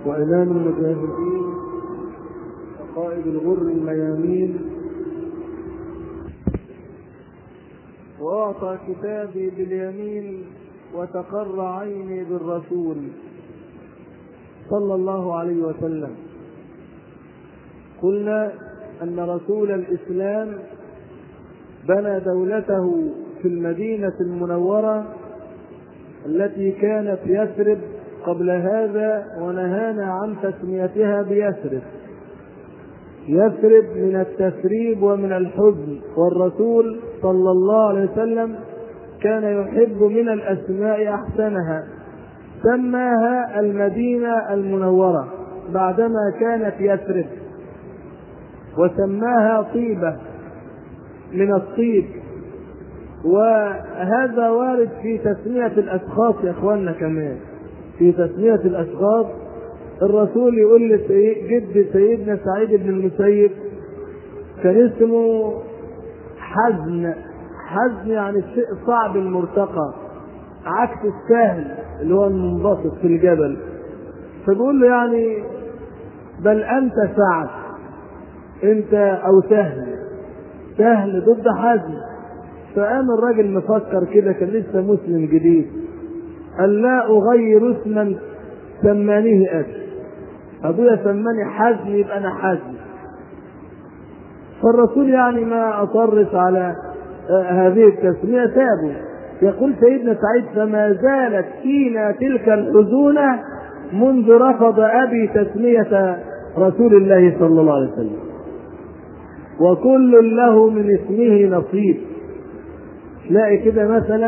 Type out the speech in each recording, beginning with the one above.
وإمام المجاهدين وقائد الغر الميامين وأعطى كتابي باليمين وتقر عيني بالرسول صلى الله عليه وسلم قلنا أن رسول الإسلام بنى دولته في المدينة المنورة التي كانت يثرب قبل هذا ونهانا عن تسميتها بيثرب يثرب من التثريب ومن الحزن والرسول صلى الله عليه وسلم كان يحب من الأسماء أحسنها سماها المدينة المنورة بعدما كانت يثرب وسماها طيبة من الطيب وهذا وارد في تسمية الأشخاص يا إخواننا كمان في تسمية الأشخاص الرسول يقول لجد سيدنا سعيد بن المسيب كان اسمه حزن حزن يعني الشيء صعب المرتقى عكس السهل اللي هو المنبسط في الجبل فبيقول له يعني بل انت سعد انت او سهل سهل ضد حزن فقام الراجل مفكر كده كان لسه مسلم جديد قال لا اغير اسما سمانيه ابي ابويا سماني حزن يبقى انا حزن فالرسول يعني ما اصرش على هذه التسميه سابه يقول سيدنا سعيد فما زالت فينا تلك الحزونه منذ رفض ابي تسميه رسول الله صلى الله عليه وسلم وكل له من اسمه نصيب تلاقي كده مثلا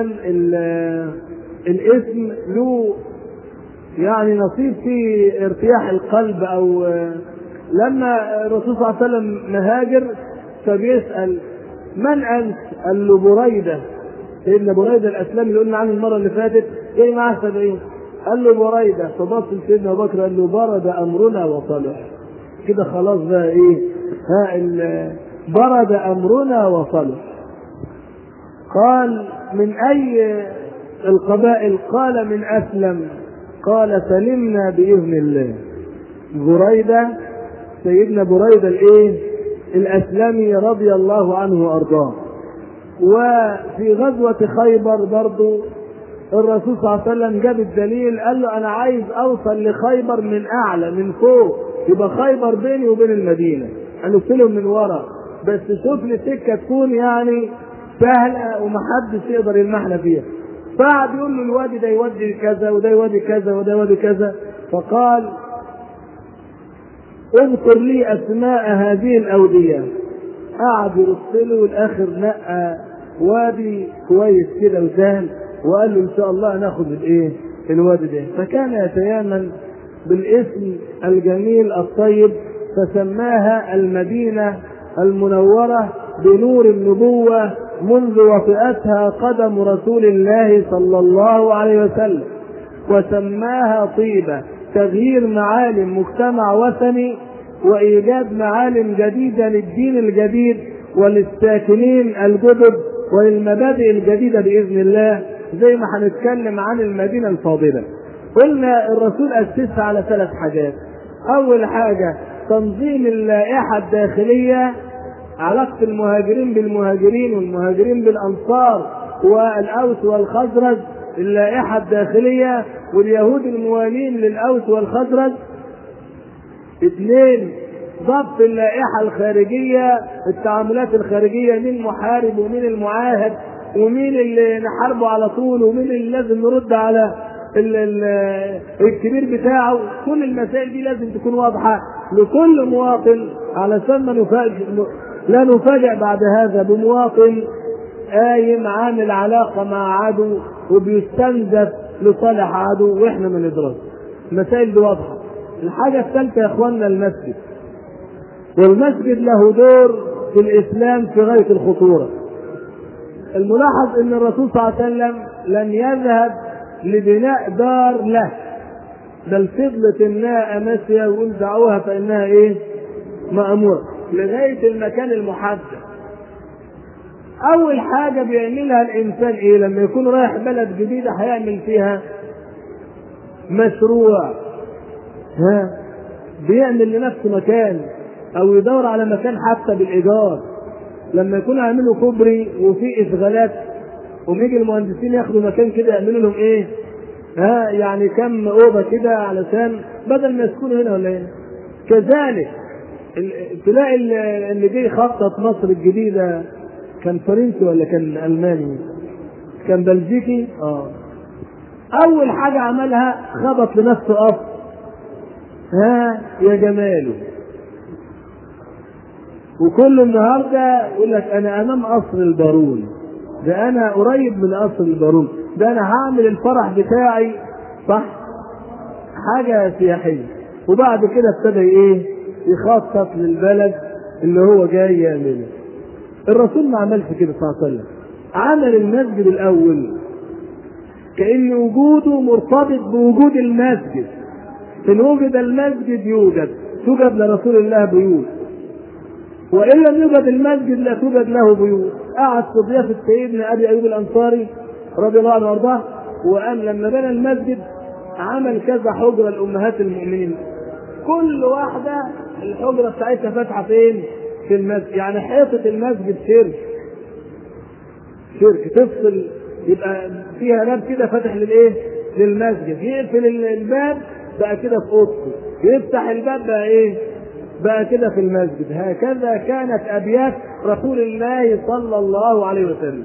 الاسم له يعني نصيب في ارتياح القلب او لما الرسول صلى الله عليه وسلم مهاجر فبيسال من انت؟ قال له بريده سيدنا بريده الاسلامي اللي قلنا عنه المره اللي فاتت جاي معاه 70 قال له بريده فبص سيدنا ابو بكر قال له برد امرنا وصلح كده خلاص بقى ايه ها برد امرنا وصلح قال من اي القبائل قال من اسلم قال سلمنا باذن الله بريده سيدنا بريده الايه الاسلمي رضي الله عنه وارضاه وفي غزوه خيبر برضو الرسول صلى الله عليه وسلم جاب الدليل قال له انا عايز اوصل لخيبر من اعلى من فوق يبقى خيبر بيني وبين المدينه هنوصلهم من ورا بس شوف لي سكه تكون يعني سهله ومحدش يقدر يلمحنا فيها فقعد يقول له الوادي ده يودي كذا وده يودي كذا وده يودي كذا فقال اذكر لي اسماء هذه الاوديه قعد يرص له والاخر نقى وادي كويس كده وسهل وقال له ان شاء الله ناخد الايه الوادي ده فكان يتيامن بالاسم الجميل الطيب فسماها المدينه المنوره بنور النبوه منذ وطئتها قدم رسول الله صلى الله عليه وسلم وسماها طيبه تغيير معالم مجتمع وثني وايجاد معالم جديده للدين الجديد وللساكنين الجدد وللمبادئ الجديده باذن الله زي ما هنتكلم عن المدينه الفاضله. قلنا الرسول اسسها على ثلاث حاجات. اول حاجه تنظيم اللائحه الداخليه علاقه المهاجرين بالمهاجرين والمهاجرين بالانصار والاوس والخزرج اللائحه الداخليه واليهود الموالين للاوس والخزرج اثنين ضبط اللائحة الخارجية التعاملات الخارجية مين محارب ومين المعاهد ومين اللي نحاربه على طول ومين اللي لازم نرد على ال ال الكبير بتاعه كل المسائل دي لازم تكون واضحة لكل مواطن علشان ما نفاجئ لا نفاجئ بعد هذا بمواطن قايم عامل علاقة مع عدو وبيستنزف لصالح عدو واحنا ما ندرس المسائل دي واضحة الحاجة الثالثة يا اخواننا المسجد والمسجد له دور في الاسلام في غاية الخطورة الملاحظ ان الرسول صلى الله عليه وسلم لم يذهب لبناء دار له بل فضلت الناقة ماشية ويقول دعوها فانها ايه مأمورة لغاية المكان المحدد اول حاجة بيعملها الانسان ايه لما يكون رايح بلد جديدة هيعمل فيها مشروع ها بيعمل لنفسه مكان او يدور على مكان حتى بالايجار لما يكونوا يعملوا كوبري وفي اشغالات ويجي المهندسين ياخدوا مكان كده يعملوا لهم ايه؟ ها يعني كم اوضه كده علشان بدل ما يسكنوا هنا ولا هنا. كذلك ال- تلاقي ال- اللي جه يخطط مصر الجديده كان فرنسي ولا كان الماني؟ كان بلجيكي؟ اه. اول حاجه عملها خبط لنفسه قصر. ها يا جماله. وكل النهارده يقول لك انا امام قصر البارون. ده انا قريب من قصر البارون ده انا هعمل الفرح بتاعي صح حاجه سياحيه وبعد كده ابتدى ايه يخطط للبلد اللي هو جاي يعمله الرسول ما عملش كده صلى الله عليه وسلم عمل المسجد الاول كان وجوده مرتبط بوجود المسجد ان وجد المسجد يوجد توجد لرسول الله بيوت وان لم يوجد المسجد لا توجد له بيوت قعد في ضيافه سيدنا ابي ايوب الانصاري رضي الله عنه وارضاه وقام لما بنى المسجد عمل كذا حجره لامهات المؤمنين كل واحده الحجره بتاعتها فاتحه فين؟ في المسجد يعني حيطه المسجد شرك شرك تفصل يبقى فيها باب كده فاتح للايه؟ للمسجد يقفل الباب بقى كده في اوضته يفتح الباب بقى ايه؟ بقى كده في المسجد هكذا كانت ابيات رسول الله صلى الله عليه وسلم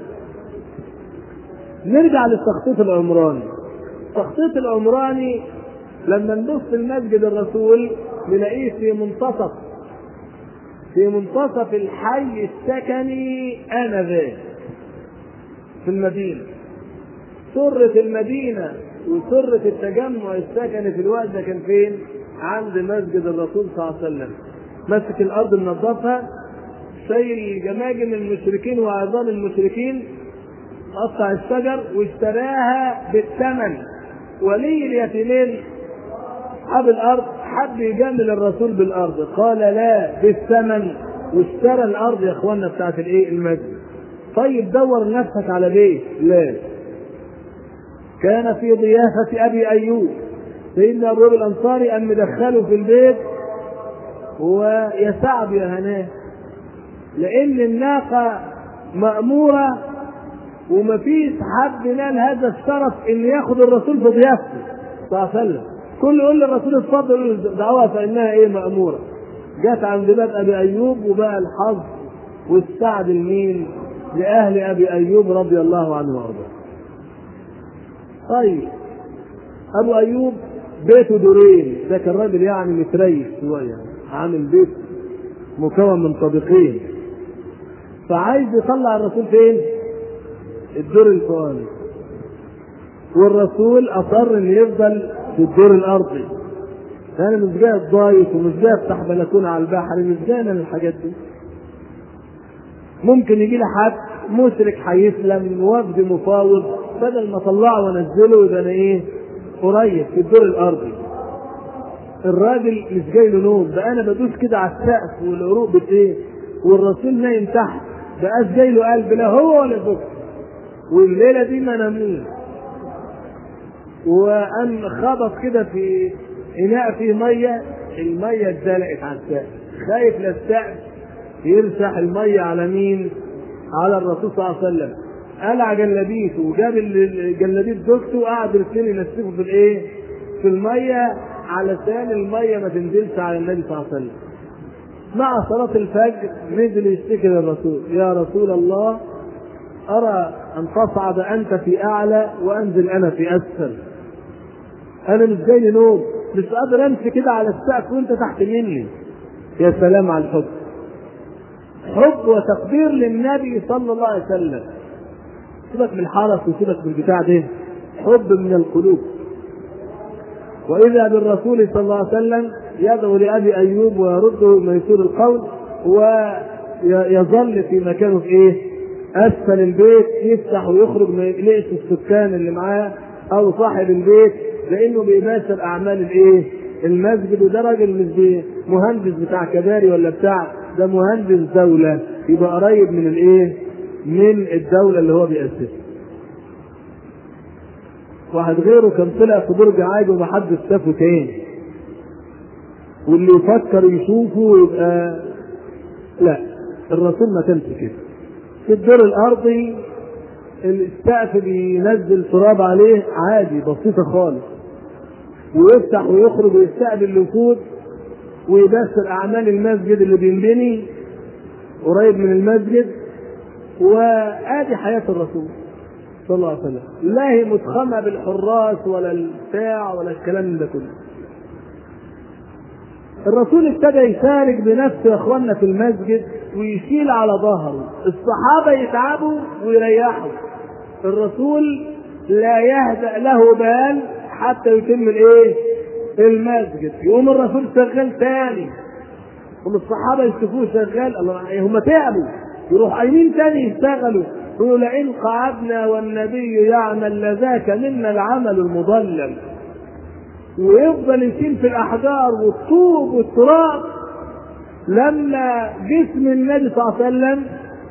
نرجع للتخطيط العمراني التخطيط العمراني لما نبص المسجد الرسول نلاقيه في منتصف في منتصف الحي السكني انذاك في المدينه سرة المدينة وسرة التجمع السكني في الوقت ده كان فين؟ عند مسجد الرسول صلى الله عليه وسلم مسك الارض منظفها شايل جماجم المشركين وعظام المشركين قطع الشجر واشتراها بالثمن ولي اليتيمين اصحاب الارض حب يجامل الرسول بالارض قال لا بالثمن واشترى الارض يا اخوانا بتاعت الايه المسجد طيب دور نفسك على بيت لا كان في ضيافة أبي أيوب سيدنا أبو أيوب الأنصاري أن مدخله في البيت ويا صعب يا هناه لأن الناقة مأمورة ومفيش حد نال هذا الشرف إن ياخد الرسول في ضيافته صلى الله عليه وسلم كل يقول للرسول اتفضل دعوها فإنها إيه مأمورة جت عند باب أبي أيوب وبقى الحظ والسعد لمين؟ لأهل أبي أيوب رضي الله عنه وأرضاه طيب ابو ايوب بيته دورين ده كان راجل يعني متريش شويه عامل بيت مكون من طابقين فعايز يطلع الرسول فين؟ الدور الفوقاني والرسول اصر ان يفضل في الدور الارضي انا مش جاي اتضايق ومش جاي افتح بلكونه على البحر مش جاي انا الحاجات دي ممكن يجي لي حد مشرك هيسلم وفد مفاوض بدل ما اطلعه وانزله يبقى انا ايه قريب في الدور الارضي الراجل مش جاي له نوم بقى انا بدوس كده على السقف والعروق بت ايه والرسول نايم تحت بقاش جاي له قلب لا هو ولا زوجته والليله دي ما ناموش وقام خبط كده في اناء فيه ميه الميه اتزلقت على السقف خايف لا السقف يرسح الميه على مين؟ على الرسول صلى الله عليه وسلم قلع جلابيته وجاب جلابيه زوجته وقعد الاثنين ينسفوا في الايه؟ في الميه علشان الميه ما تنزلش على النبي صلى الله عليه وسلم. مع صلاة الفجر نزل يشتكي للرسول يا رسول الله أرى أن تصعد أنت في أعلى وأنزل أنا في أسفل. أنا مش جاي نوم مش قادر أمشي كده على السقف وأنت تحت مني. يا سلام على الحب. حب وتقدير للنبي صلى الله عليه وسلم. سيبك من الحرس وسيبك من البتاع ده حب من القلوب واذا بالرسول صلى الله عليه وسلم يدعو لابي ايوب ويرده ميسور القول ويظل في مكانه في ايه؟ اسفل البيت يفتح ويخرج ما يقلقش السكان اللي معاه او صاحب البيت لانه بيباشر اعمال الايه؟ المسجد وده راجل مش مهندس بتاع كباري ولا بتاع ده مهندس دوله يبقى قريب من الايه؟ من الدولة اللي هو بيأسسها. واحد غيره كان طلع في برج عاج ومحدش شافه تاني. واللي يفكر يشوفه يبقى لا الرسول ما كانش كده في الدور الارضي السقف بينزل تراب عليه عادي بسيطه خالص ويفتح ويخرج ويستقبل الوفود ويبشر اعمال المسجد اللي بينبني قريب من المسجد وادي حياه الرسول صلى الله عليه وسلم لا هي متخمه بالحراس ولا البتاع ولا الكلام من ده كله الرسول ابتدى يشارك بنفسه يا اخواننا في المسجد ويشيل على ظهره الصحابه يتعبوا ويريحوا الرسول لا يهدأ له بال حتى يتم الايه المسجد يقوم الرسول شغال تاني هم الصحابه يشوفوه شغال الله هم تعبوا يروح قايمين تاني يشتغلوا يقولوا لئن قعدنا والنبي يعمل لذاك منا العمل المضلل ويفضل يشيل في الاحجار والطوب والتراب لما جسم النبي صلى الله عليه وسلم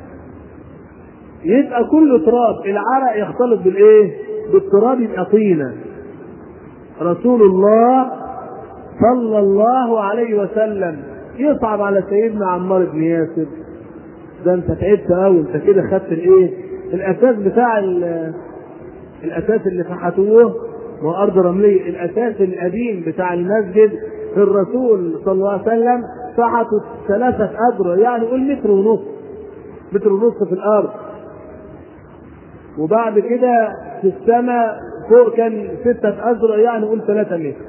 يبقى كله تراب العرق يختلط بالايه بالتراب يبقى طينه رسول الله صلى الله عليه وسلم يصعب على سيدنا عمار بن ياسر ده انت تعبت قوي انت كده خدت الايه الاساس بتاع الاساس اللي فحتوه وارض رمليه الاساس القديم بتاع المسجد في الرسول صلى الله عليه وسلم فحتوا ثلاثه اذرع يعني قول متر ونص متر ونص في الارض وبعد كده في السماء فوق كان ستة أذرع يعني قول ثلاثة متر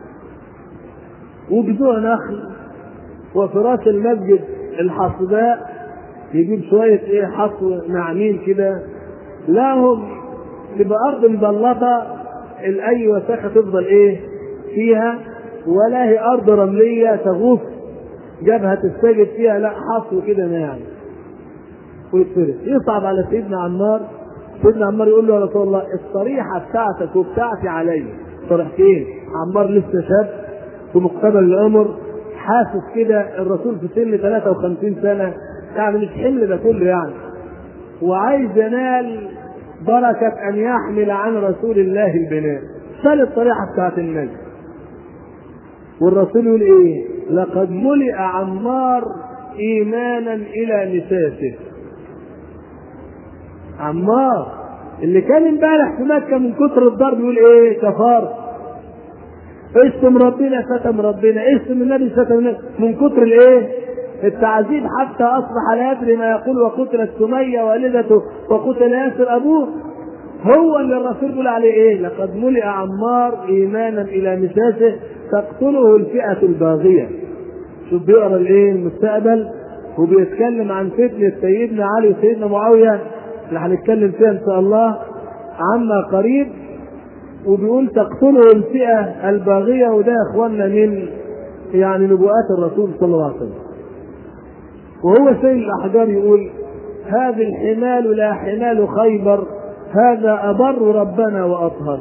وجذوع نخل وفراش المسجد الحصباء يجيب شوية ايه حصو ناعمين كده لهم تبقى أرض مبلطة الأي وساخة تفضل ايه فيها ولا هي أرض رملية تغوص جبهة تستجد فيها لا حصو كده ناعم ويتفرد يصعب على سيدنا عمار سيدنا عمار يقول له يا رسول الله الصريحة بتاعتك وبتاعتي علي صريحتين عمار لسه شاب في مقتبل العمر حاسس كده الرسول في سن 53 سنة يعني مش حمل ده كله يعني وعايز ينال بركة أن يحمل عن رسول الله البناء شال الصريحة بتاعت النبي والرسول يقول إيه؟ لقد ملئ عمار إيمانا إلى نساسه عمار اللي كان امبارح في مكة من كتر الضرب يقول ايه كفار اشتم ربنا شتم ربنا اشتم النبي شتم النبي من كتر الايه التعذيب حتى اصبح لا يدري ما يقول وقتلت سميه والدته وقتل ياسر ابوه هو اللي الرسول بيقول عليه ايه لقد ملئ عمار ايمانا الى مساسه تقتله الفئه الباغيه شوف بيقرا الايه المستقبل وبيتكلم عن فتنه سيدنا علي وسيدنا معاويه اللي هنتكلم فيها ان شاء الله عما قريب وبيقول تقتله الفئه الباغيه وده يا اخواننا من يعني نبوءات الرسول صلى الله عليه وسلم وهو سيد الاحجار يقول هذه الحمال لا حمال خيبر هذا أبر ربنا وأطهر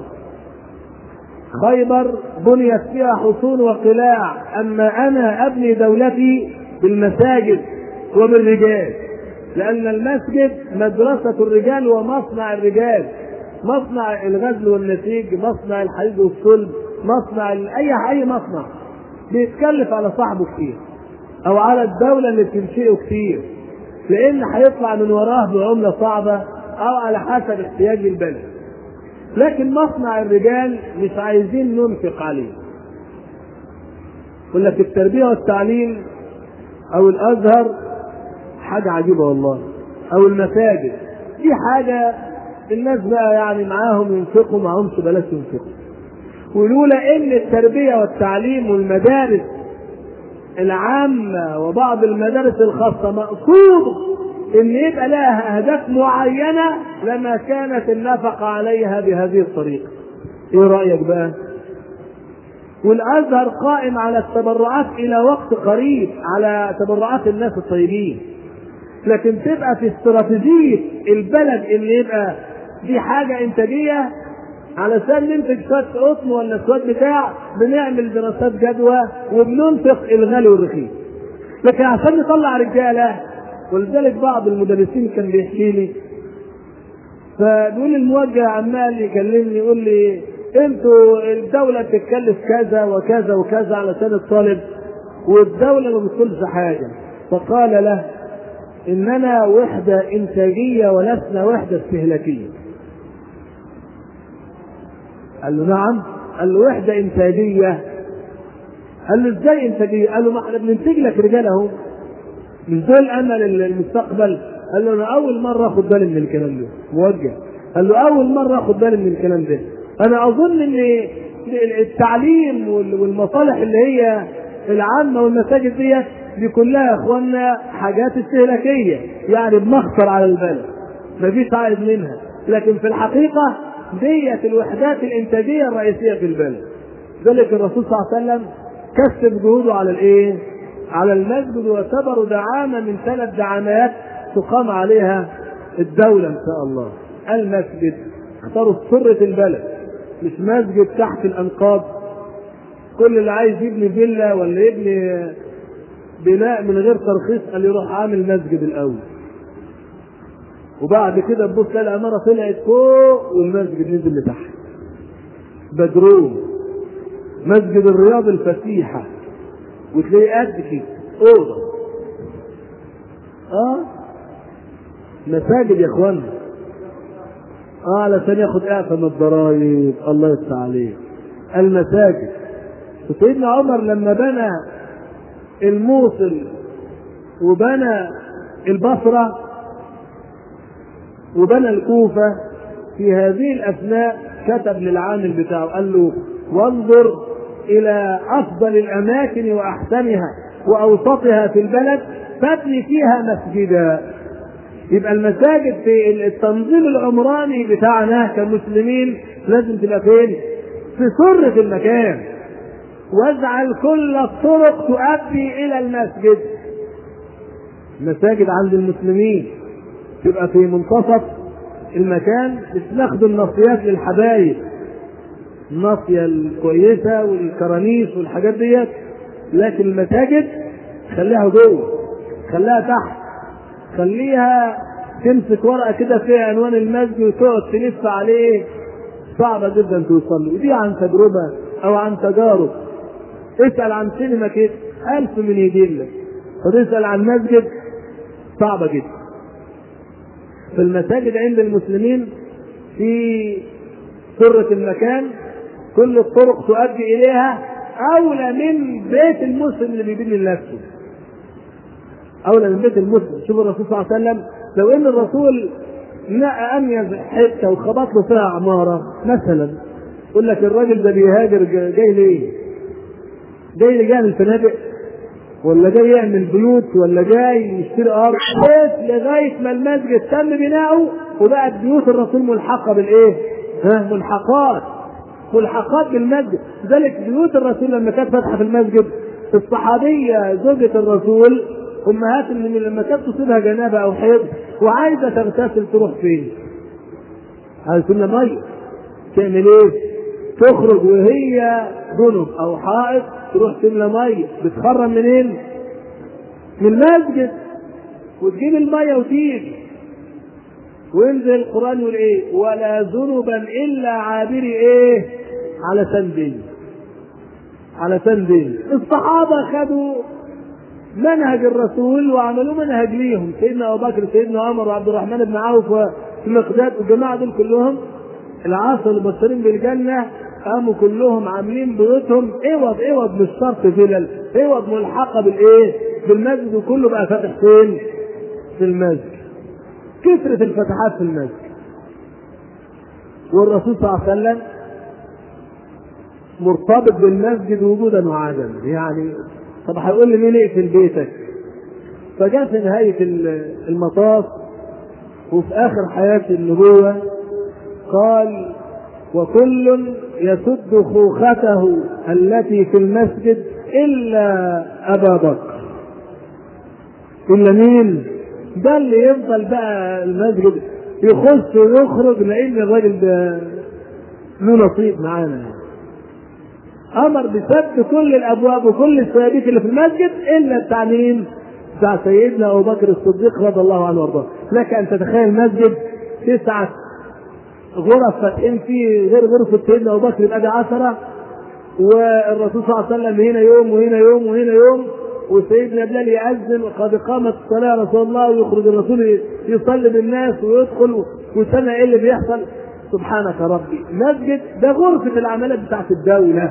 خيبر بنيت فيها حصون وقلاع أما أنا أبني دولتي بالمساجد وبالرجال لأن المسجد مدرسة الرجال ومصنع الرجال مصنع الغزل والنسيج مصنع الحديد والصلب مصنع أي أي مصنع بيتكلف على صاحبه كتير أو على الدولة اللي بتنشئه كتير لأن هيطلع من وراه بعملة صعبة أو على حسب احتياج البلد لكن مصنع الرجال مش عايزين ننفق عليه يقول لك التربية والتعليم أو الأزهر حاجة عجيبة والله أو المساجد دي حاجة الناس بقى يعني معاهم ينفقوا معهمش بلاش ينفقوا ولولا ان التربية والتعليم والمدارس العامة وبعض المدارس الخاصة مقصود ان يبقى لها اهداف معينة لما كانت النفقة عليها بهذه الطريقة ايه رأيك بقى والازهر قائم على التبرعات الى وقت قريب على تبرعات الناس الطيبين لكن تبقى في استراتيجية البلد ان يبقى دي حاجة انتاجية علشان ننتج شوية قطن ولا شوية بتاع بنعمل دراسات جدوى وبننفق الغالي والرخيص لكن عشان نطلع رجالة ولذلك بعض المدرسين كان بيحكي لي فبيقول الموجه عمال يكلمني يقول لي انتوا الدولة بتتكلف كذا وكذا وكذا علشان الطالب والدولة ما بتقولش حاجة فقال له إننا وحدة إنتاجية ولسنا وحدة استهلاكية قال له نعم قال له وحدة إنتاجية قال له ازاي إنتاجية؟ قال له ما احنا بننتج لك رجال أهو مش دول أمل المستقبل قال له أنا أول مرة آخد بالي من الكلام ده موجه قال له أول مرة آخد بالي من الكلام ده أنا أظن إن التعليم والمصالح اللي هي العامة والمساجد ديت دي كلها يا اخوانا حاجات استهلاكية يعني بمخسر على البلد مفيش عائد منها لكن في الحقيقة ديت الوحدات الإنتاجية الرئيسية في البلد ذلك الرسول صلى الله عليه وسلم كثف جهوده على الايه؟ على المسجد واعتبروا دعامة من ثلاث دعامات تقام عليها الدولة إن شاء الله المسجد اختاروا سرة البلد مش مسجد تحت الأنقاض كل اللي عايز يبني فيلا ولا يبني بناء من غير ترخيص قال يروح عامل مسجد الأول وبعد كده تبص تلاقي العمارة طلعت فوق والمسجد نزل لتحت بدروم مسجد الرياض الفسيحة وتلاقيه قد كده أوضة اه مساجد يا اخوانا اه علشان ياخد اعفاء من الضرايب الله يفتح عليه المساجد سيدنا عمر لما بنى الموصل وبنى البصرة وبنى الكوفة في هذه الأثناء كتب للعامل بتاعه قال له وانظر إلى أفضل الأماكن وأحسنها وأوسطها في البلد فابني فيها مسجدا يبقى المساجد في التنظيم العمراني بتاعنا كمسلمين لازم تبقى فين؟ في سرة المكان واجعل كل الطرق تؤدي الى المسجد المساجد عند المسلمين تبقى في منتصف المكان بتاخدوا النصيات للحبايب الناصية الكويسة والكرانيس والحاجات ديت لكن المساجد خليها جوه خليها تحت خليها تمسك ورقة كده فيها عنوان المسجد وتقعد تلف عليه صعبة جدا توصل له ودي عن تجربة أو عن تجارب اسأل عن سينما كده ألف من يجيب لك وتسأل عن مسجد صعبة جدا فالمساجد عند المسلمين في سرة المكان كل الطرق تؤدي إليها أولى من بيت المسلم اللي بيبني لنفسه أولى من بيت المسلم شوف الرسول صلى الله عليه وسلم لو إن الرسول لقى أميز حتة وخبط له فيها عمارة مثلا يقول لك الراجل ده بيهاجر جاي ليه؟ جاي ليه يعمل فنادق ولا جاي يعمل بيوت ولا جاي يشتري ارض بيت لغايه ما المسجد تم بناؤه وبقت بيوت الرسول ملحقه بالايه؟ ها ملحقات ملحقات بالمسجد لذلك بيوت الرسول لما كانت فاتحه في المسجد الصحابيه زوجة الرسول امهات اللي لما كانت تصيبها جنابه او حيض وعايزه تغتسل تروح فين؟ عايز كنا ميه تعمل ايه؟ تخرج وهي جنب او حائط تروح تملى ميه بتخرم منين؟ من المسجد وتجيب الميه وتيجي وينزل القران يقول ايه؟ ولا ذنبا الا عابري ايه؟ على سندين على سندين الصحابه خدوا منهج الرسول وعملوا منهج ليهم سيدنا ابو بكر سيدنا عمر وعبد الرحمن بن عوف ومقداد والجماعه دول كلهم العصر المبشرين بالجنه قاموا كلهم عاملين بيوتهم اوض اوض مش شرط فلل اوض ملحقه بالايه؟ بالمسجد وكله بقى فاتح فين؟ في المسجد كثرة الفتحات في المسجد والرسول صلى الله عليه وسلم مرتبط بالمسجد وجودا وعدما يعني طب هيقول لي مين اقفل بيتك فجاء في نهاية المطاف وفي آخر حياة النبوة قال وكل يسد خوخته التي في المسجد إلا أبا بكر إلا مين؟ ده اللي يفضل بقى المسجد يخش ويخرج لأن الراجل ده له نصيب معانا امر بسد كل الابواب وكل الشبابيك اللي في المسجد الا بتاع مين؟ بتاع سيدنا ابو بكر الصديق رضي الله عنه وارضاه، لك ان تتخيل مسجد تسعه غرف فاتحين فيه غير غرفه سيدنا ابو بكر يبقى دي 10 والرسول صلى الله عليه وسلم هنا يوم وهنا يوم وهنا يوم وسيدنا بلال يأذن وقد قامت الصلاة يا رسول الله ويخرج الرسول يصلي بالناس ويدخل وسمع ايه اللي بيحصل سبحانك ربي مسجد ده غرفة العمليات بتاعت الدولة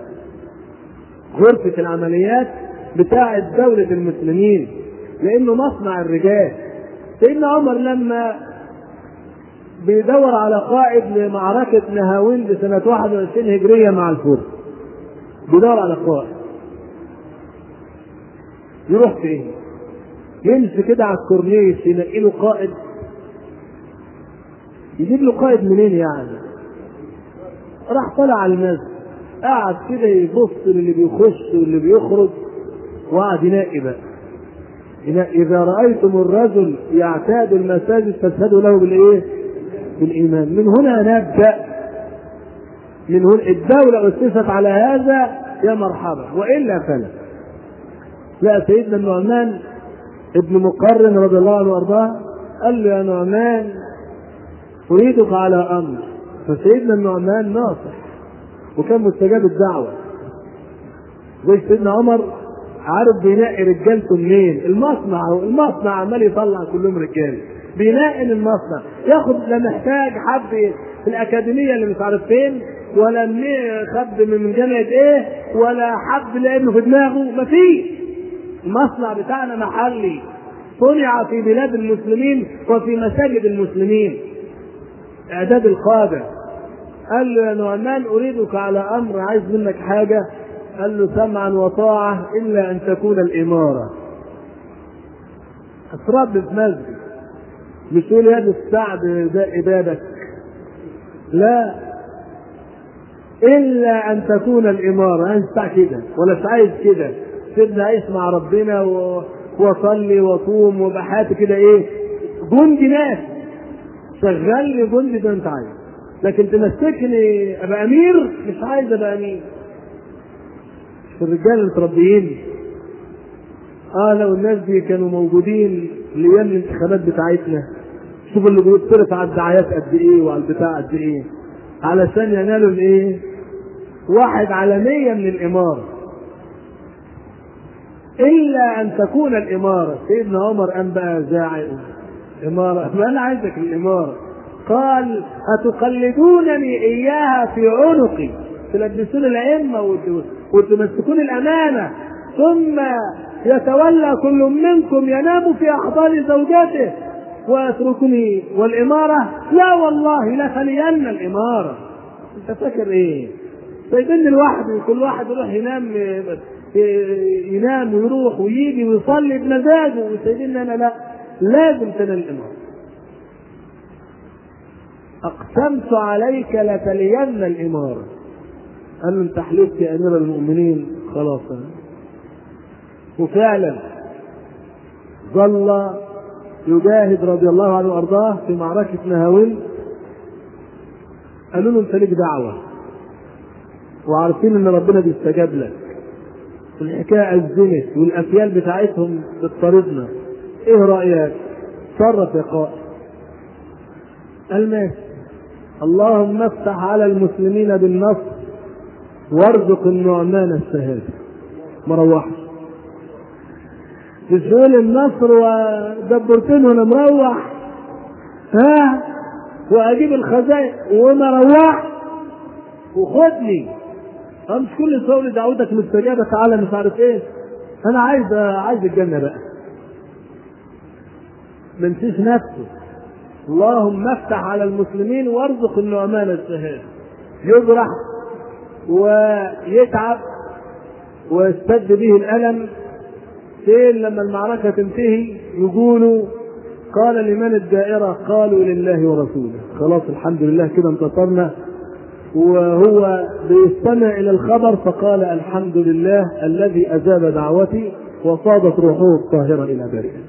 غرفة العمليات بتاعت دولة المسلمين لأنه مصنع الرجال سيدنا عمر لما بيدور على قائد لمعركة نهاوند سنة 21 هجرية مع الفرس بيدور على قائد يروح فين؟ يمشي كده على الكورنيش ينقي له قائد يجيب له قائد منين يعني؟ راح طلع على المسجد قعد كده يبص للي بيخش واللي بيخرج وقعد ينقي بقى إذا رأيتم الرجل يعتاد المساجد فاشهدوا له بالإيه؟ بالإيمان من هنا نبدأ من هنا الدولة أسست على هذا يا مرحبا وإلا فلا لا سيدنا النعمان ابن مقرن رضي الله عنه وارضاه قال له يا نعمان اريدك على امر فسيدنا النعمان ناصح وكان مستجاب الدعوه زي سيدنا عمر عارف بينقي رجالته منين المصنع المصنع عمال يطلع كلهم رجال بينقي المصنع ياخد لا محتاج حد في الاكاديميه اللي مش عارف فين ولا خد من جامعه ايه ولا حد لانه في دماغه مفيش المصنع بتاعنا محلي صنع في بلاد المسلمين وفي مساجد المسلمين اعداد القاده قال له يا نعمان اريدك على امر عايز منك حاجه قال له سمعا وطاعه الا ان تكون الاماره اتربى في مسجد مش تقول يد السعد ده ابادك لا الا ان تكون الاماره انت كده ولا عايز كده سيبنا اسمع ربنا و... واصلي واصوم وبحياتي كده ايه جندي ناس شغل لي جندي ده انت عايز لكن تمسكني ابقى امير مش عايز ابقى امير الرجال المتربيين اه لو الناس دي كانوا موجودين لايام الانتخابات بتاعتنا شوف اللي بيتصرف على الدعايات قد ايه وعلى البتاع قد ايه علشان ينالوا الايه واحد على مية من الاماره إلا أن تكون الإمارة سيدنا عمر قام بقى زاعل إمارة ما أنا عايزك الإمارة قال أتقلدونني إياها في عنقي تلبسون الأئمة وتمسكون الأمانة ثم يتولى كل منكم ينام في أحضان زوجاته ويتركني والإمارة لا والله لخلين الإمارة أنت فاكر إيه؟ سايبني لوحدي كل واحد يروح ينام ينام ويروح ويجي ويصلي بمزاجه وسيدنا انا لا لازم تنال الامام اقسمت عليك لتلين الاماره قال له انت حلفت يا امير المؤمنين خلاص وفعلا ظل يجاهد رضي الله عنه وارضاه في معركه نهاوند قالوا له انت ليك دعوه وعارفين ان ربنا بيستجاب لك والحكايه أزمت والافيال بتاعتهم بتطاردنا ايه رايك؟ تصرف يا قائد قال ماشي اللهم افتح على المسلمين بالنصر وارزق النعمان الشهاده ما روحش تقول النصر ودبرتين وانا مروح ها واجيب الخزائن وما روح وخدني مش كل سؤال دعوتك مستجابه تعالى مش عارف ايه انا عايز عايز الجنه بقى ما نسيش نفسه اللهم افتح على المسلمين وارزق النعمان الشهاده يجرح ويتعب ويستد به الالم فين لما المعركه تنتهي يقولوا قال لمن الدائره قالوا لله ورسوله خلاص الحمد لله كده انتصرنا وهو بيستمع الى الخبر فقال الحمد لله الذي اجاب دعوتي وصادت روحه الطاهره الى بريئه.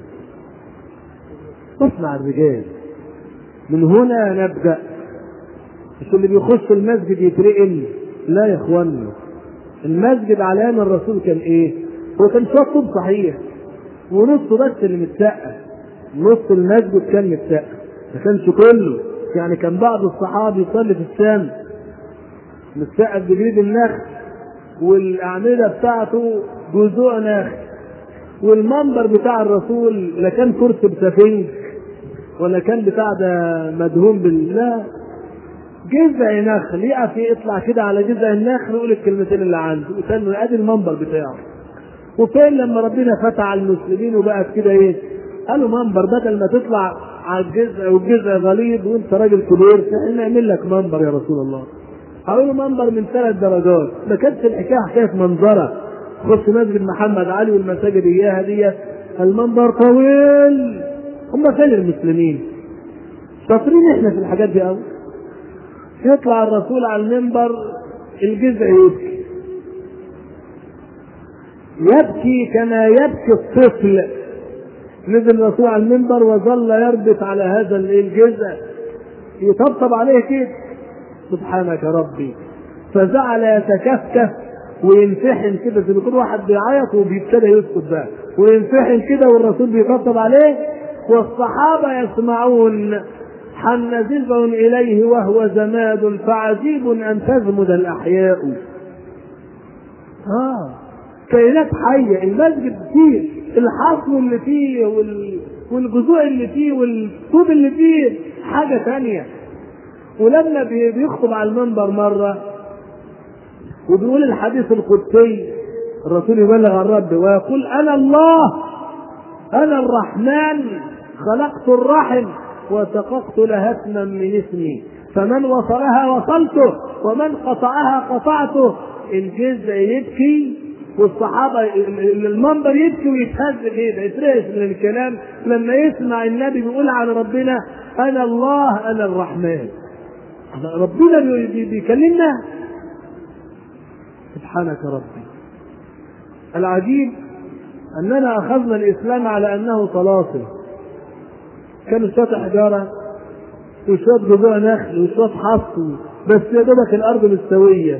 اصنع الرجال من هنا نبدا مش اللي بيخش المسجد يترقل لا يا اخوانا المسجد على ايام الرسول كان ايه؟ هو كان شويه طوب صحيح ونصه بس اللي متسقف نص المسجد كان متسقف ما كانش كله يعني كان بعض الصحابه يصلي في الشام متسقف بجريد النخل والاعمده بتاعته جذوع نخل والمنبر بتاع الرسول لا كان كرسي بسفنج ولا كان بتاع ده مدهون بال لا جذع نخل يقف يطلع كده على جذع النخل ويقول الكلمتين اللي عنده وكان ادي المنبر بتاعه وفين لما ربنا فتح على المسلمين وبقت كده ايه قالوا منبر بدل ما تطلع على الجذع والجذع غليظ وانت راجل كبير نعمل لك منبر يا رسول الله هقولوا منبر من ثلاث درجات ما كانتش الحكايه حكايه منظره خش مسجد محمد علي والمساجد اياها دي المنبر طويل هم فين المسلمين شاطرين احنا في الحاجات دي قوي يطلع الرسول على المنبر الجذع يبكي يبكي كما يبكي الطفل نزل الرسول على المنبر وظل يربط على هذا الجذع يطبطب عليه كده سبحانك ربي فزعل يتكفكف وينفحن كده زي ما يكون واحد بيعيط وبيبتدى يسكت بقى وينفحن كده والرسول بيطبطب عليه والصحابه يسمعون حن زلب اليه وهو زماد فعجيب ان تزمد الاحياء اه كائنات حيه المسجد فيه الحصن اللي فيه وال... والجذوع اللي فيه والطوب اللي فيه حاجه ثانيه ولما بيخطب على المنبر مره وبيقول الحديث القدسي الرسول يبلغ عن ربه ويقول انا الله انا الرحمن خلقت الرحم وسققت لها اسما من اسمي فمن وصلها وصلته ومن قطعها قطعته الجزء يبكي والصحابة المنبر يبكي ويتهز كده يترعش من الكلام لما يسمع النبي بيقول عن ربنا أنا الله أنا الرحمن ربنا بيكلمنا سبحانك ربي العجيب أننا أخذنا الإسلام على أنه طلاسم كانوا شوية حجارة وشوية جذوع نخل وشوية حص بس يا دوبك الأرض مستوية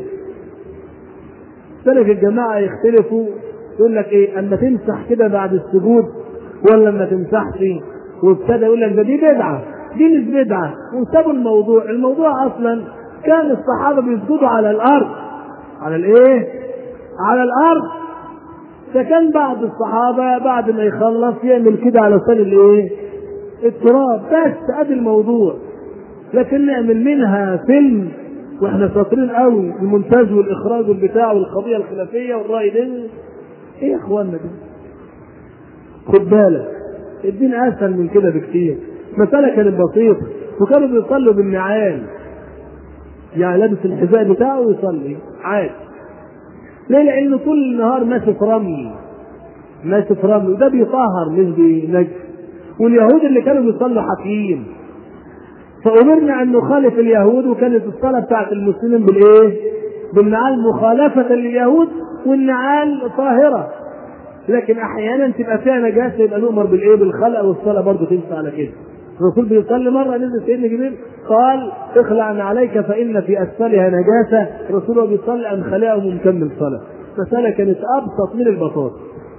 سلف الجماعة يختلفوا يقول لك إيه أما تمسح كده بعد السجود ولا ما تمسحش وابتدى يقول لك ده دي بدعة دي مش بدعة وسابوا الموضوع الموضوع أصلا كان الصحابة بيسجدوا على الأرض على الإيه؟ على الأرض فكان بعض الصحابة بعد ما يخلص يعمل كده على لسان الإيه؟ التراب بس ادي الموضوع لكن نعمل منها فيلم واحنا شاطرين قوي المونتاج والاخراج والبتاع والقضيه الخلافيه والراي ده ايه يا اخوانا ده خد بالك الدين اسهل من كده بكتير مسألة كانت بسيطة وكانوا بيصلوا بالنعال يعني لابس الحذاء بتاعه ويصلي عادي ليه؟ لأنه طول النهار ماشي في رمل ماشي في رمل وده بيطهر مش بينجس واليهود اللي كانوا بيصلوا حكيم فأمرنا أن نخالف اليهود وكانت الصلاة بتاعت المسلمين بالإيه؟ بالنعال مخالفة لليهود والنعال طاهرة لكن أحيانا تبقى فيها نجاسة يبقى نؤمر بالإيه؟ بالخلق والصلاة برضه تمشي على كده. الرسول بيصلي مرة نزل سيدنا جبريل قال اخلع عليك فإن في أسفلها نجاسة الرسول وهو بيصلي أم خلقه ومكمل صلاة. مسألة كانت أبسط من البساطة.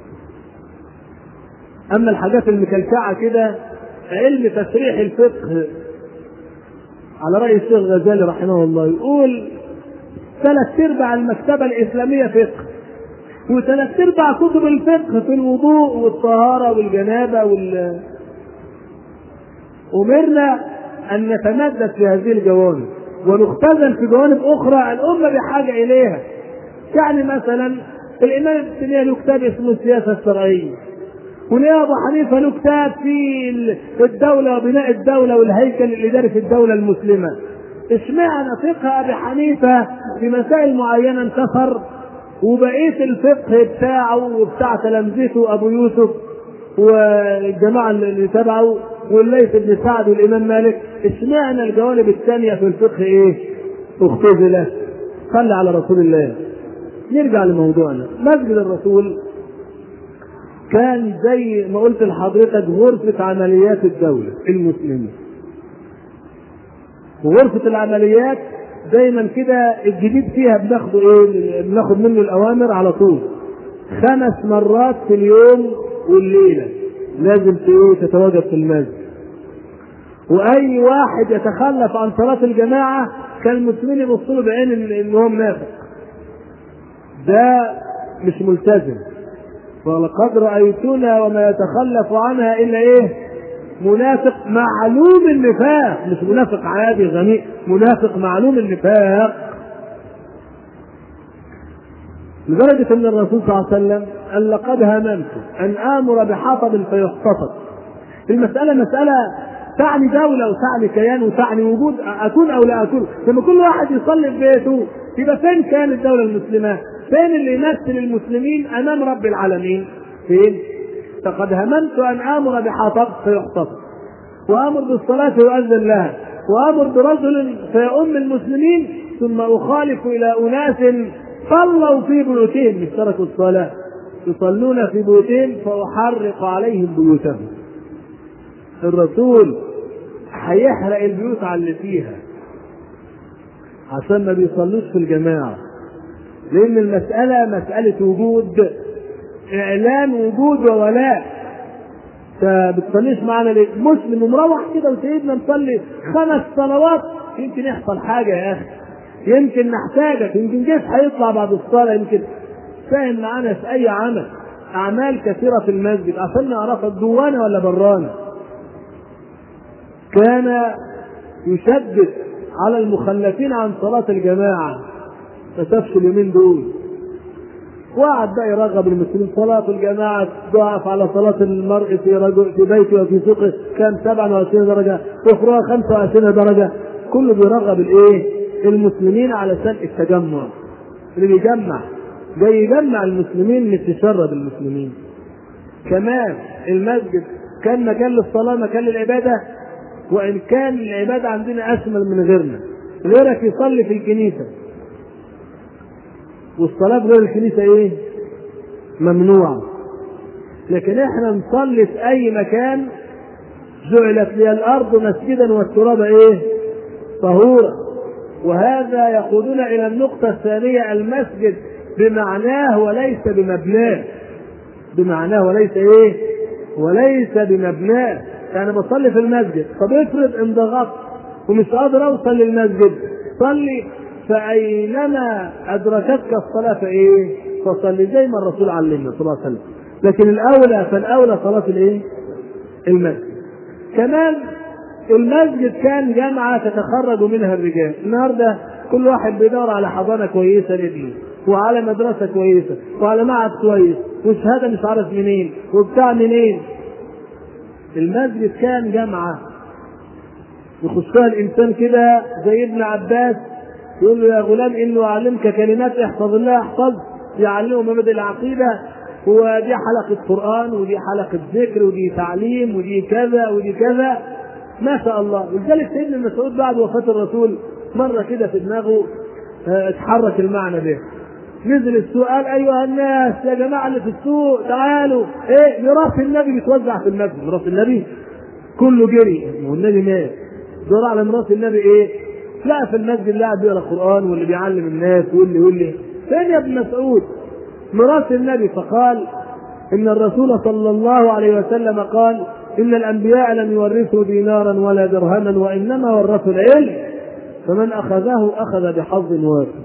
اما الحاجات المكلكعه كده علم تشريح الفقه على راي الشيخ الغزالي رحمه الله يقول ثلاث ارباع المكتبه الاسلاميه فقه وثلاث ارباع كتب الفقه في الوضوء والطهاره والجنابه وال امرنا ان نتمدد في هذه الجوانب ونختزل في جوانب اخرى الامه بحاجه اليها يعني مثلا الامام ابن تيميه له كتاب اسمه السياسه الشرعيه وليه ابو حنيفه له كتاب في الدوله وبناء الدوله والهيكل الاداري في الدوله المسلمه اشمعنى فقه ابي حنيفه في مسائل معينه انتصر وبقيه الفقه بتاعه وبتاع تلامذته ابو يوسف والجماعه اللي تبعه والليث بن سعد والامام مالك اشمعنى الجوانب الثانيه في الفقه ايه؟ اختزلت صلى على رسول الله نرجع لموضوعنا مسجد الرسول كان زي ما قلت لحضرتك غرفة عمليات الدولة المسلمة وغرفة العمليات دايما كده الجديد فيها بناخده ايه بناخد منه الاوامر على طول خمس مرات في اليوم والليلة لازم ايه تتواجد في المسجد واي واحد يتخلف عن صلاة الجماعة كان المسلمين يبصوا له بعين ان هو منافق ده مش ملتزم ولقد رأيتنا وما يتخلف عنها إلا إيه منافق معلوم النفاق مش منافق عادي غني منافق معلوم النفاق لدرجة أن الرسول صلى الله عليه وسلم قال لقد هممت أن آمر بحطب فيحتطب المسألة مسألة تعني دولة وتعني كيان وتعني وجود أكون أو لا أكون لما كل واحد يصلي في بيته يبقى فين كان الدولة المسلمة؟ فين اللي يمثل المسلمين أمام رب العالمين؟ فين؟ فقد هممت أن آمر بحطب فيحتطب وآمر بالصلاة فيؤذن لها وآمر برجل فيؤم المسلمين ثم أخالف إلى أناس صلوا في بيوتهم مش تركوا الصلاة يصلون في بيوتهم فأحرق عليهم بيوتهم الرسول هيحرق البيوت على اللي فيها عشان ما بيصلوش في الجماعة لأن المسألة مسألة وجود إعلان وجود وولاء انت بتصليش معانا ليه؟ مسلم ومروح كده وسيدنا نصلي خمس صلوات يمكن يحصل حاجة يا أخي يمكن نحتاجك يمكن جيش هيطلع بعد الصلاة يمكن فاهم معانا في أي عمل أعمال كثيرة في المسجد عشان نعرفك جوانا ولا برانا كان يشدد على المخلفين عن صلاة الجماعة فتفشل اليومين دول وقعد بقى يرغب المسلمين صلاة الجماعة ضعف على صلاة المرء في رجل في بيته وفي سوقه كان 27 درجة أخرى 25 درجة كله بيرغب الإيه؟ المسلمين علشان التجمع اللي بيجمع جاي يجمع المسلمين مش يشرد المسلمين كمان المسجد كان مكان للصلاة مكان للعبادة وإن كان العبادة عندنا أشمل من غيرنا غيرك يصلي في الكنيسة والصلاة في غير الكنيسة إيه؟ ممنوعة لكن إحنا نصلي في أي مكان جعلت لي الأرض مسجدا والتراب إيه؟ طهورا وهذا يقودنا إلى النقطة الثانية المسجد بمعناه وليس بمبناه بمعناه وليس إيه؟ وليس بمبناه يعني بصلي في المسجد طب افرض انضغطت ومش قادر اوصل للمسجد صلي فاينما ادركتك الصلاه فايه؟ فصلي زي ما الرسول علمنا صلى الله عليه وسلم لكن الاولى فالاولى صلاه الايه؟ المسجد كمان المسجد كان جامعه تتخرج منها الرجال النهارده كل واحد بيدور على حضانه كويسه لابنه وعلى مدرسه كويسه وعلى معهد كويس وشهاده مش عارف منين وبتاع منين المسجد كان جامعة يخشها الإنسان كده زي ابن عباس يقول له يا غلام إنه أعلمك كلمات احفظ الله احفظ يعلمه مبادئ العقيدة ودي حلقة قرآن ودي حلقة ذكر ودي تعليم ودي كذا ودي كذا ما شاء الله ولذلك سيدنا مسعود بعد وفاة الرسول مرة كده في دماغه اتحرك المعنى ده نزل السوق قال ايها الناس يا جماعه اللي في السوق تعالوا ايه ميراث النبي بيتوزع في المسجد ميراث النبي كله جري والنبي مات دور على ميراث النبي ايه لا في المسجد اللي قاعد بيقرا قران واللي بيعلم الناس واللي واللي فين يا ابن مسعود ميراث النبي فقال ان الرسول صلى الله عليه وسلم قال ان الانبياء لم يورثوا دينارا ولا درهما وانما ورثوا العلم فمن اخذه اخذ بحظ وافر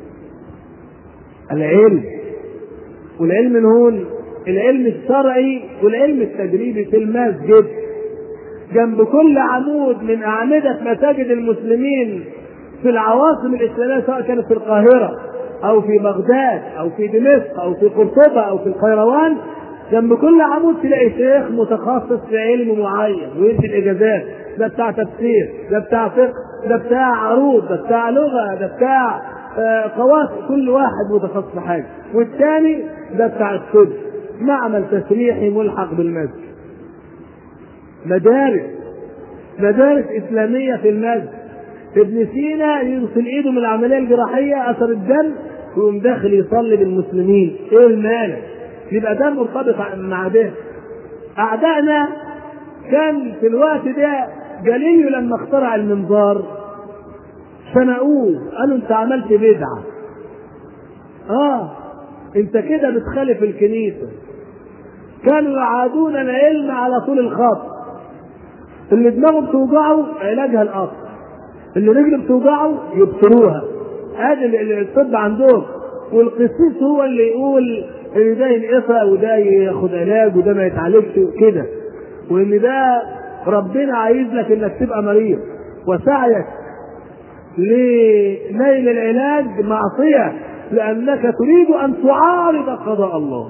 العلم والعلم من هون العلم الشرعي والعلم التجريبي في المسجد جنب كل عمود من أعمدة مساجد المسلمين في العواصم الإسلامية سواء كانت في القاهرة أو في بغداد أو في دمشق أو في قرطبة أو في القيروان جنب كل عمود تلاقي شيخ متخصص في علم معين ويدي الإجازات ده بتاع تفسير ده بتاع فقه ده بتاع عروض ده بتاع لغة ده بتاع قواس كل واحد متخصص في حاجه والثاني ده بتاع السد معمل تشريحي ملحق بالمسجد مدارس مدارس اسلاميه في المسجد ابن سينا يغسل ايده من العمليه الجراحيه اثر الدم ويقوم داخل يصلي بالمسلمين ايه المانع يبقى ده مرتبط مع ده اعدائنا كان في الوقت ده جاليليو لما اخترع المنظار شنقوه قالوا انت عملت بدعه اه انت كده بتخالف الكنيسه كانوا يعادون العلم على طول الخط اللي دماغه بتوجعه علاجها القطر اللي رجله بتوجعه يبصروها ادي الطب عندهم والقسيس هو اللي يقول ان ده ينقصى وده ياخد علاج وده ما يتعالجش وكده وان ده ربنا عايز لك انك تبقى مريض وسعيك لنيل العلاج معصيه لانك تريد ان تعارض قضاء الله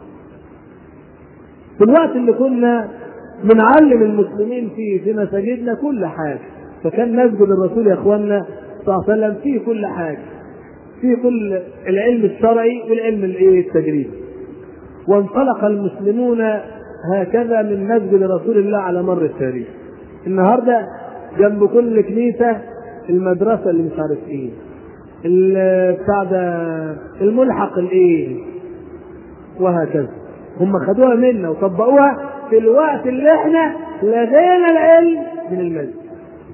في الوقت اللي كنا بنعلم المسلمين فيه في مساجدنا كل حاجه فكان مسجد الرسول يا اخواننا صلى الله عليه وسلم فيه كل حاجه فيه كل العلم الشرعي والعلم الايه التجريبي وانطلق المسلمون هكذا من مسجد رسول الله على مر التاريخ النهارده جنب كل كنيسه المدرسه اللي مش عارف ايه بتاع ده الملحق الايه وهكذا هم خدوها منا وطبقوها في الوقت اللي احنا لغينا العلم من المسجد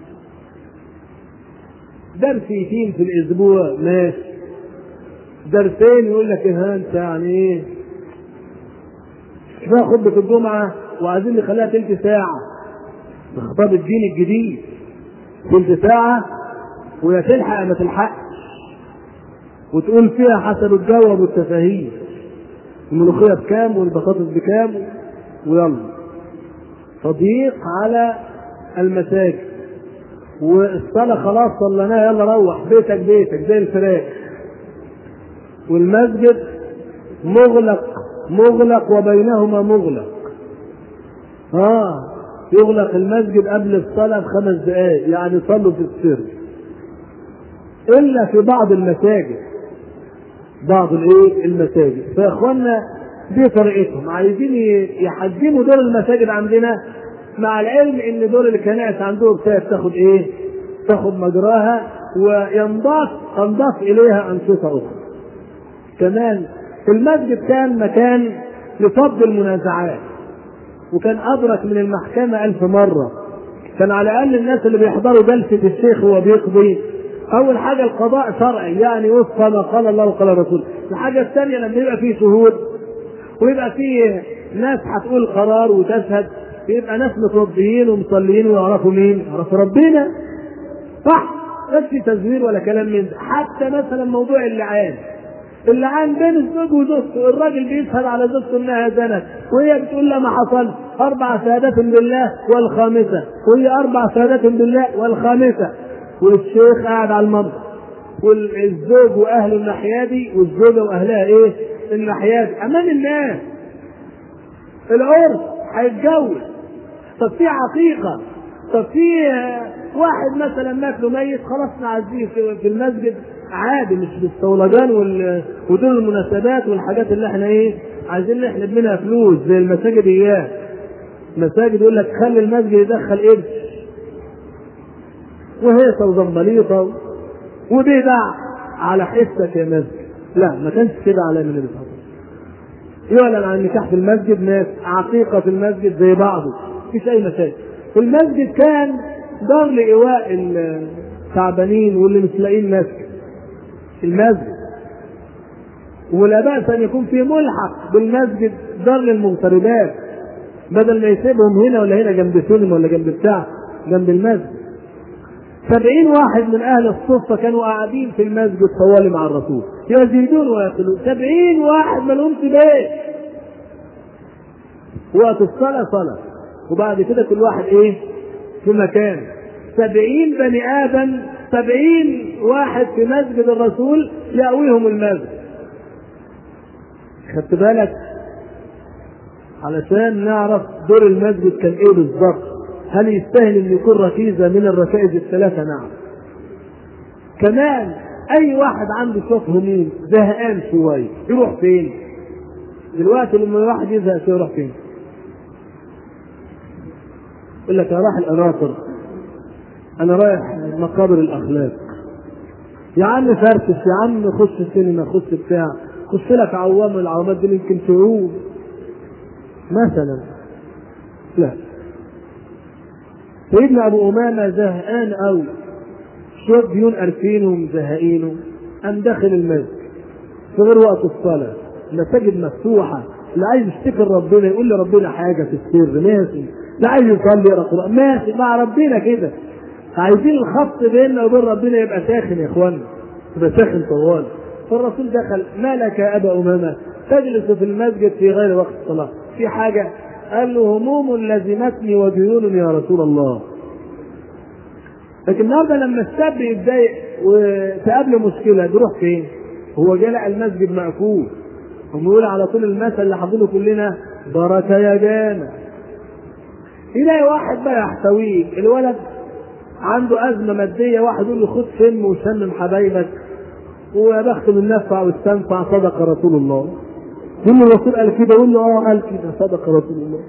درس يتيم في الاسبوع ماشي درسين يقول لك ها انت يعني ايه كفايه خطبه الجمعه وعايزين نخليها تلت ساعه خطاب الدين الجديد تلت ساعه ويا تلحق ما تلحقش وتقول فيها حسب الجو والتفاهيم الملوخيه بكام والبطاطس بكام ويلا تضييق على المساجد والصلاه خلاص صليناها يلا روح بيتك بيتك زي الفراخ والمسجد مغلق مغلق وبينهما مغلق اه يغلق المسجد قبل الصلاة بخمس دقائق يعني صلوا في السر إلا في بعض المساجد بعض الايه المساجد فيا اخوانا دي طريقتهم عايزين يحجموا دور المساجد عندنا مع العلم ان دور الكنائس عندهم تاخد ايه تاخد مجراها وينضاف تنضاف اليها انشطه اخرى كمان المسجد كان مكان لفض المنازعات وكان أدرك من المحكمة ألف مرة كان على الأقل الناس اللي بيحضروا جلسة الشيخ وهو بيقضي أول حاجة القضاء شرعي يعني وفق ما قال الله وقال الرسول الحاجة الثانية لما يبقى فيه شهود ويبقى فيه ناس هتقول قرار وتشهد يبقى ناس متوضيين ومصليين ويعرفوا مين؟ يعرفوا ربنا صح بس في تزوير ولا كلام من ده حتى مثلا موضوع اللعان اللعان بين الزوج وزوجته الراجل بيشهد على زوجته انها زنت وهي بتقول له ما حصل اربع شهادات بالله والخامسه وهي اربع شهادات بالله والخامسه والشيخ قاعد على المنبر والزوج واهله الناحيه دي والزوجه واهلها ايه؟ الناحيه دي امام الناس العرس هيتجوز طب في عقيقه طب في واحد مثلا مات له ميت خلاص نعزيه في المسجد عادي مش بالصولجان ودول المناسبات والحاجات اللي احنا ايه عايزين نحلب منها فلوس زي المساجد اياه مساجد يقول لك خلي المسجد يدخل قرش وهيصه وزنبليطه وبدع على حسك يا مسجد لا ما كانش كده على من النبي يعلن عن النكاح في المسجد ناس عقيقه في المسجد زي بعضه مفيش اي مشاكل المسجد كان دار لإيواء التعبانين واللي مش لاقيين مسجد المسجد ولا بأس أن يكون في ملحق بالمسجد دار للمغتربات بدل ما يسيبهم هنا ولا هنا جنب سلم ولا جنب بتاع جنب المسجد سبعين واحد من أهل الصفة كانوا قاعدين في المسجد طوال مع الرسول يزيدون ويقلون سبعين واحد ما لهمش بيت وقت الصلاة صلاة وبعد كده كل واحد ايه في مكان سبعين بني آدم سبعين واحد في مسجد الرسول يأويهم المسجد خدت بالك علشان نعرف دور المسجد كان ايه بالظبط هل يستاهل ان يكون ركيزه من الركائز الثلاثه نعم كمان اي واحد عنده شويه هموم زهقان شويه يروح فين دلوقتي لما الواحد يزهق شويه يروح فين يقول لك انا رايح القناطر انا رايح مقابر الاخلاق يا عم فركش يا عم خش السينما خش بتاع خش لك عوام من العوامات دي يمكن تعوم مثلا لا سيدنا ابو امامه زهقان قوي شويه ديون قارفينه ومزهقينه قام داخل المسجد في غير وقت الصلاه المساجد مفتوحه اللي عايز يشتكي ربنا يقول لربنا حاجه في السر ماشي لا عايز يصلي يقرا قران ماشي مع ربنا كده عايزين الخط بيننا وبين ربنا يبقى ساخن يا اخوانا يبقى ساخن طوال فالرسول دخل ما لك يا ابا امامه تجلس في المسجد في غير وقت الصلاه في حاجه قال له هموم لزمتني وديون يا رسول الله لكن النهارده لما الشاب يتضايق وتقابله مشكله بيروح فين؟ هو جاي لقى المسجد مقفول هم يقول على طول المثل اللي حافظينه كلنا بركه يا جامع يلاقي واحد بقى يحتويه الولد عنده ازمه ماديه واحد يقول له خد سم وسمم حبايبك ويا بخت من نفع واستنفع صدق رسول الله يقول له الرسول قال كده يقول له اه قال كده صدق رسول الله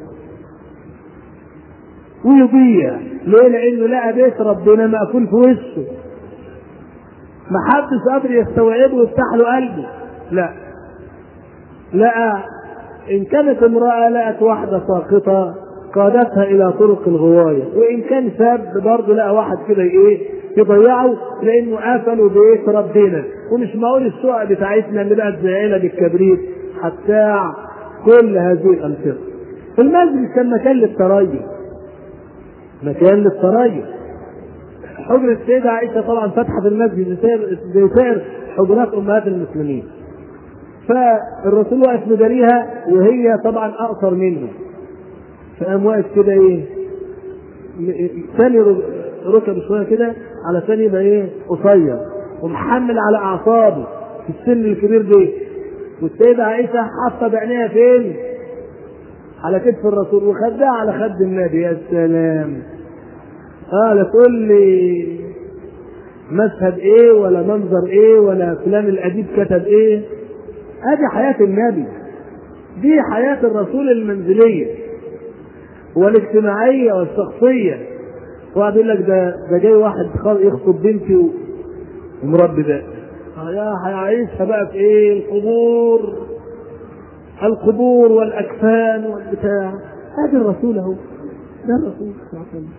ويضيع ليه؟ لانه لقى بيت ربنا مقفول في وشه ما حدش قادر يستوعبه ويفتح له قلبه لا لقى ان كانت امراه لقت واحده ساقطه قادتها الى طرق الغوايه وان كان شاب برضه لقى واحد كده ايه يضيعه لانه قفلوا بيت ربنا ومش معقول الشقق بتاعتنا اللي بقت زي علب الكبريت هتساع كل هذه الانشطه المسجد كان مكان للتريث مكان للتريث حجرة السيدة عائشة طبعا فاتحة في المسجد زي سائر حجرات أمهات المسلمين. فالرسول واقف مداريها وهي طبعا أقصر منه. فقام واقف كده إيه؟ ثاني ركب شوية كده علشان يبقى إيه؟ قصير ومحمل على أعصابه في السن الكبير ده. والسيدة عائشة حاطة بعينيها فين؟ على كتف الرسول وخدها على خد النبي يا سلام. قال تقول لي مشهد ايه ولا منظر ايه ولا فلان الاديب كتب ايه ادي حياة النبي دي حياة الرسول المنزلية والاجتماعية والشخصية واحد يقول لك ده ده جاي واحد يخطب بنتي ومربي ده يا هيعيشها بقى في ايه القبور القبور والاكفان والبتاع ادي الرسول اهو ده الرسول صلى الله عليه وسلم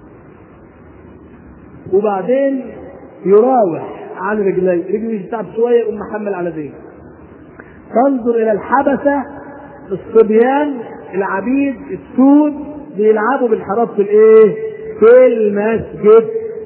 وبعدين يراوح عن رجليه رجلي تعب شويه يقوم محمل على ذيل تنظر الى الحبسه الصبيان العبيد السود بيلعبوا بالحراب في الايه؟ في المسجد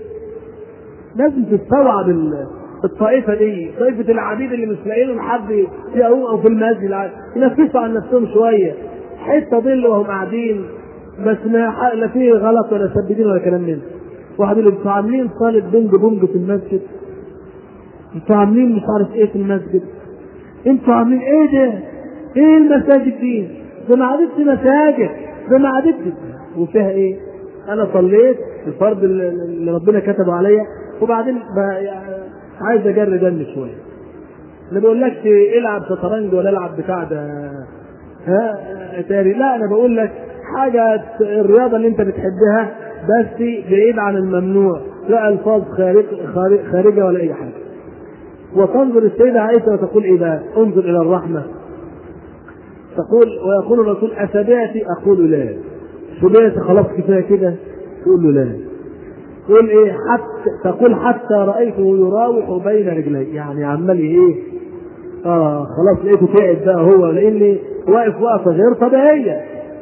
لازم تستوعب الطائفه دي طائفه العبيد اللي مش لاقيين حد يقوم او في المسجد ينفسوا عن نفسهم شويه حته ظل وهم قاعدين بس ما لا فيه غلط ولا سبدين ولا كلام من واحد يقول انتوا عاملين صاله بنج بونج في المسجد انتوا عاملين مش عارف ايه في المسجد انتوا عاملين ايه ده؟ ايه المساجد دي؟ ده ما عادتش مساجد ده ما عادتش وفيها ايه؟ انا صليت الفرض اللي ربنا كتبه عليا وبعدين عايز اجري دم شويه ما بقولكش العب شطرنج ولا العب بتاع ده ها تاري لا انا بقول لك حاجه الرياضه اللي انت بتحبها بس بعيد عن الممنوع لا الفاظ خارج خارجه ولا اي حاجه وتنظر السيده عائشه وتقول ايه بقى؟ انظر الى الرحمه تقول ويقول الرسول أسبعتي أقول لا سبعت خلاص كفاية كده تقول له لا تقول ايه حتى تقول حتى رأيته يراوح بين رجلي يعني عمال ايه اه خلاص لقيته تعب بقى هو لاني واقف وقفه غير طبيعيه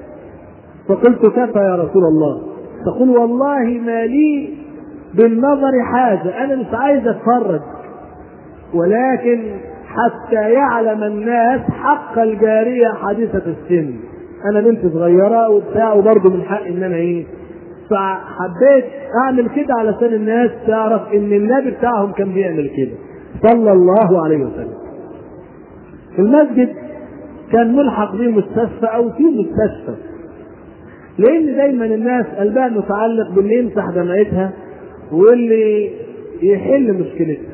فقلت كفى يا رسول الله تقول والله ما لي بالنظر حاجه انا مش عايز اتفرج ولكن حتى يعلم الناس حق الجاريه حديثه السن انا بنت صغيره وبتاع وبرضه من حق ان انا ايه فحبيت اعمل كده علشان الناس تعرف ان النبي بتاعهم كان بيعمل كده صلى الله عليه وسلم في المسجد كان ملحق به مستشفى او في مستشفى لان دايما الناس قلبها متعلق باللي يمسح دمعتها واللي يحل مشكلتها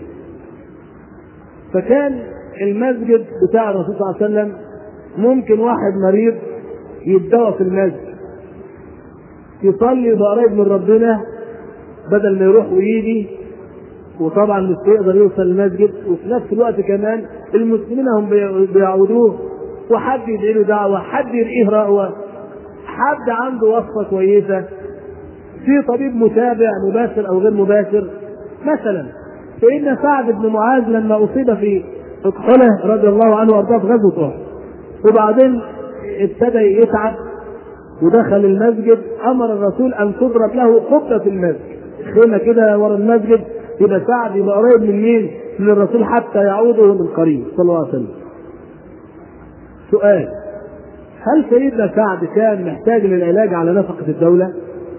فكان المسجد بتاع الرسول صلى الله عليه وسلم ممكن واحد مريض يتدوى في المسجد يصلي يبقى قريب من ربنا بدل ما يروح ويجي وطبعا مش يقدر يوصل المسجد وفي نفس الوقت كمان المسلمين هم بيعودوه وحد يدعي له دعوه حد يرقيه رأوه حد عنده وصفه كويسه في طبيب متابع مباشر او غير مباشر مثلا سيدنا سعد بن معاذ لما اصيب في اكحله رضي الله عنه وارضاه في غزوه احد وبعدين ابتدى يتعب ودخل المسجد امر الرسول ان تضرب له قبه في المسجد خيمه كده ورا المسجد يبقى سعد يبقى قريب من مين؟ من الرسول حتى يعوده من قريب صلى الله عليه وسلم سؤال هل سيدنا سعد كان محتاج للعلاج على نفقة الدولة؟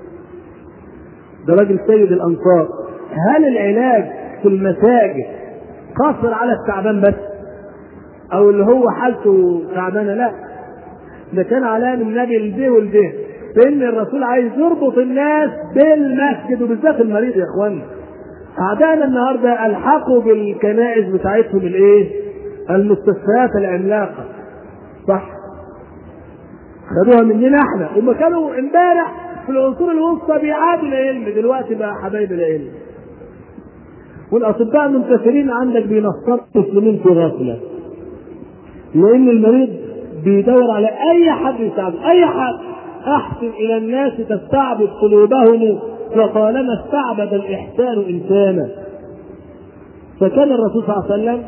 ده راجل سيد الأنصار هل العلاج في المساجد قاصر على التعبان بس؟ أو اللي هو حالته تعبانة؟ لا ده كان علامة النبي البيه والبيه فإن الرسول عايز يربط الناس بالمسجد وبالذات المريض يا إخوانا أعدائنا النهاردة ألحقوا بالكنائس بتاعتهم الإيه؟ المستشفيات العملاقة صح خدوها مننا احنا هم كانوا امبارح في العصور الوسطى بيعادوا العلم دلوقتي بقى حبايب العلم والاطباء منتشرين عندك بينصروا المسلمين في غفله لان المريض بيدور على اي حد يساعده اي حد احسن الى الناس تستعبد قلوبهم وطالما استعبد الاحسان انسانا فكان الرسول صلى الله عليه وسلم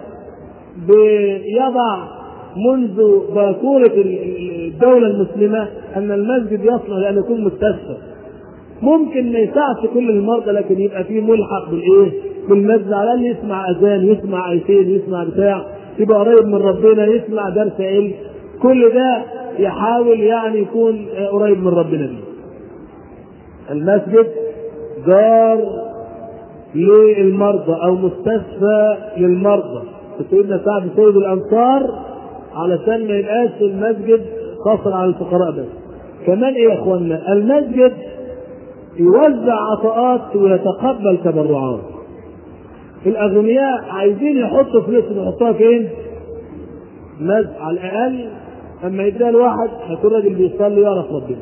بيضع منذ باكورة الدولة المسلمة أن المسجد يصلح لأن يكون مستشفى. ممكن ما يسعش كل المرضى لكن يبقى فيه ملحق بالإيه؟ بالمسجد على الأقل يسمع أذان، يسمع آيتين، يسمع بتاع، يبقى قريب من ربنا، يسمع درس علم. كل ده يحاول يعني يكون قريب من ربنا بيه. المسجد دار للمرضى أو مستشفى للمرضى. سيدنا سعد سيد الأنصار علشان ما يبقاش المسجد قاصر على الفقراء بس كمان ايه يا اخوانا المسجد يوزع عطاءات ويتقبل تبرعات الاغنياء عايزين يحطوا فلوس يحطوها فين؟ مسجد على الاقل اما يديها الواحد هيكون راجل بيصلي يعرف ربنا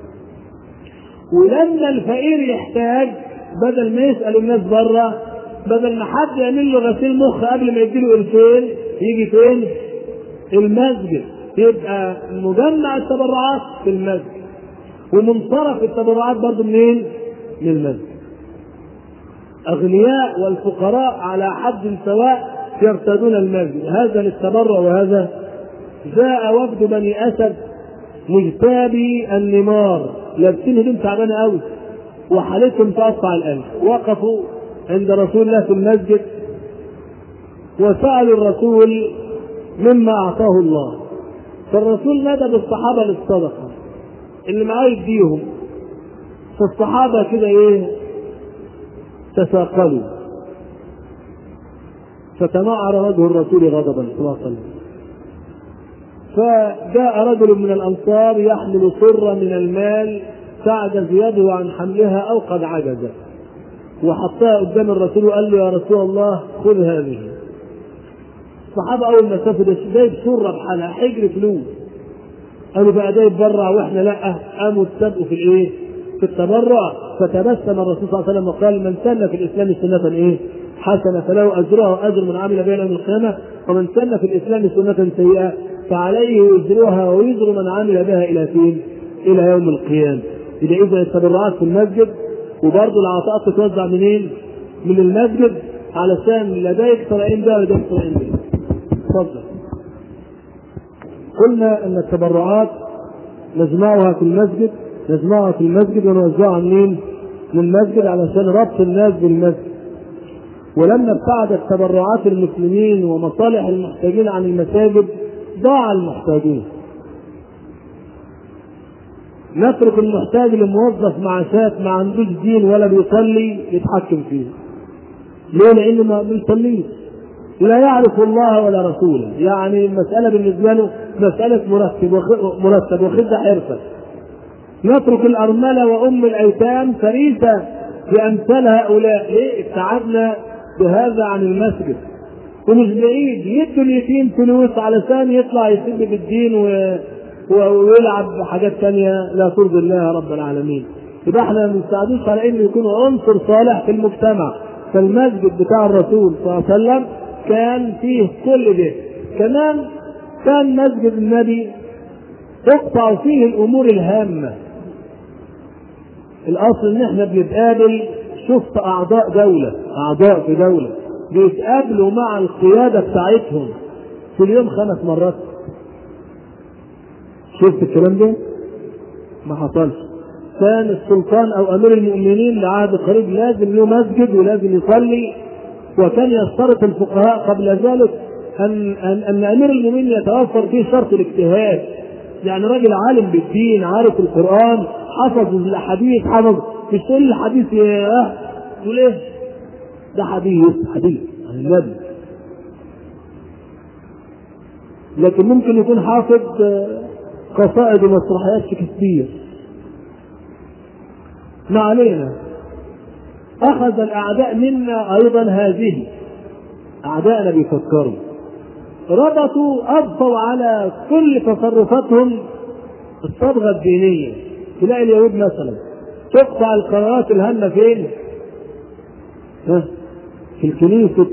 ولما الفقير يحتاج بدل ما يسال الناس بره بدل ما حد يعمل له غسيل مخ قبل ما يديله قرشين يجي فين؟ المسجد يبقى مجمع التبرعات في المسجد ومنصرف التبرعات برضه منين؟ من المسجد أغنياء والفقراء على حد سواء يرتدون المسجد هذا للتبرع وهذا جاء وفد بني أسد مجتابي النمار لابسين هدوم تعبانة قوي وحالتهم تقطع القلب وقفوا عند رسول الله في المسجد وسألوا الرسول مما أعطاه الله فالرسول ندب الصحابة للصدقة اللي معاه يديهم فالصحابة كده إيه تثاقلوا فتمعر وجه الرسول غضبا صلى الله عليه وسلم فجاء رجل من الأنصار يحمل صرة من المال تعجز يده عن حملها أو قد عجز وحطها قدام الرسول وقال له يا رسول الله خذ هذه الصحابة أول ما شافوا ده جايب سرة بحالها حجر فلوس قالوا بقى ده يتبرع واحنا لا قاموا اتسابقوا في الايه؟ في التبرع فتبسم الرسول صلى الله عليه وسلم وقال من سن في الاسلام سنة ايه؟ حسنة فله اجرها واجر من عمل بين يوم القيامة ومن سن في الاسلام سنة سيئة فعليه وزرها ووزر من عمل بها الى فين؟ الى يوم القيامة. إذا إذا التبرعات في المسجد وبرضه العطاءات تتوزع منين؟ من المسجد علشان لا ده يقترعين ده ولا ده يقترعين ده. اتفضل. قلنا ان التبرعات نجمعها في المسجد نجمعها في المسجد ونوزعها منين؟ من المسجد علشان ربط الناس بالمسجد. ولما ابتعدت تبرعات المسلمين ومصالح المحتاجين عن المساجد ضاع المحتاجين. نترك المحتاج لموظف معاشات ما عندوش دين ولا بيصلي يتحكم فيه. ليه؟ لأنه ما بيصليش. لا يعرف الله ولا رسوله، يعني المسألة بالنسبة له مسألة مرتب مرتب وخدة حرفة. نترك الأرملة وأم الأيتام فريسة بأمثال هؤلاء، ليه؟ ابتعدنا بهذا عن المسجد. ومش بعيد يدوا اليتيم فلوس علشان يطلع يسب بالدين و... ويلعب بحاجات تانية لا ترضي الله رب العالمين. يبقى احنا ما بنساعدوش على انه يكون عنصر صالح في المجتمع. فالمسجد بتاع الرسول صلى الله عليه وسلم كان فيه كل ده. كمان كان مسجد النبي تقطع فيه الامور الهامه. الاصل ان احنا بنتقابل شفت اعضاء دوله، اعضاء في دوله بيتقابلوا مع القياده بتاعتهم في اليوم خمس مرات. شفت الكلام ده؟ ما حصلش. كان السلطان او امير المؤمنين لعهد قريب لازم له مسجد ولازم يصلي وكان يشترط الفقهاء قبل ذلك ان ان, أن امير المؤمنين يتوفر فيه شرط الاجتهاد يعني راجل عالم بالدين عارف القران حفظ الاحاديث حفظ مش تقول الحديث يا تقول ايه ده حديث حديث عن النبي لكن ممكن يكون حافظ قصائد ومسرحيات شكسبير ما علينا اخذ الاعداء منا ايضا هذه اعداءنا بيفكروا ربطوا اضفوا على كل تصرفاتهم الصبغه الدينيه تلاقي اليهود مثلا تقطع القنوات الهامه فين؟ ها؟ في الكنيسه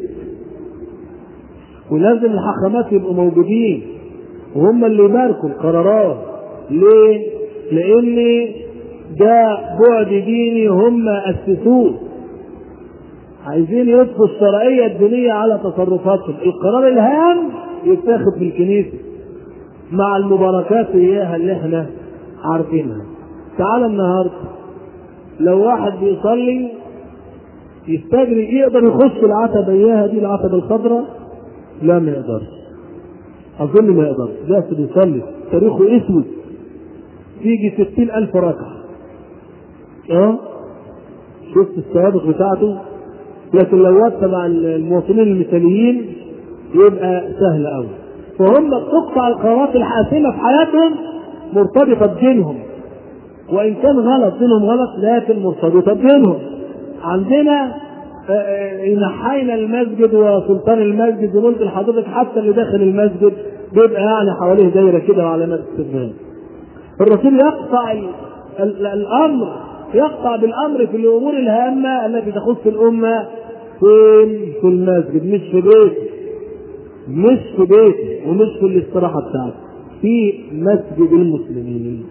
ولازم الحكامات يبقوا موجودين وهم اللي يباركوا القرارات ليه؟ لان ده بعد ديني هم اسسوه عايزين يضفوا الشرعيه الدينيه على تصرفاتهم القرار الهام يتاخد في الكنيسه مع المباركات اياها اللي احنا عارفينها تعال النهارده لو واحد بيصلي يستجري يقدر يخش العتبه اياها دي العتبه الخضراء لا ما يقدرش اظن ما يقدرش ده بيصلي تاريخه اسود فيجي ستين الف ركعه اه شفت السوابق بتاعته لكن لو وقت مع المواطنين المثاليين يبقى سهل قوي فهم تقطع القرارات الحاسمه في حياتهم مرتبطه بدينهم وان كان غلط دينهم غلط لكن مرتبطه بدينهم عندنا نحينا المسجد وسلطان المسجد وملك حضرتك حتى اللي داخل المسجد بيبقى يعني حواليه دايره كده وعلامات استثناء الرسول يقطع الامر يقطع بالامر في الامور الهامه التي تخص الامه فين؟ في المسجد مش في بيته مش في بيته ومش في الاستراحه بتاعته في مسجد المسلمين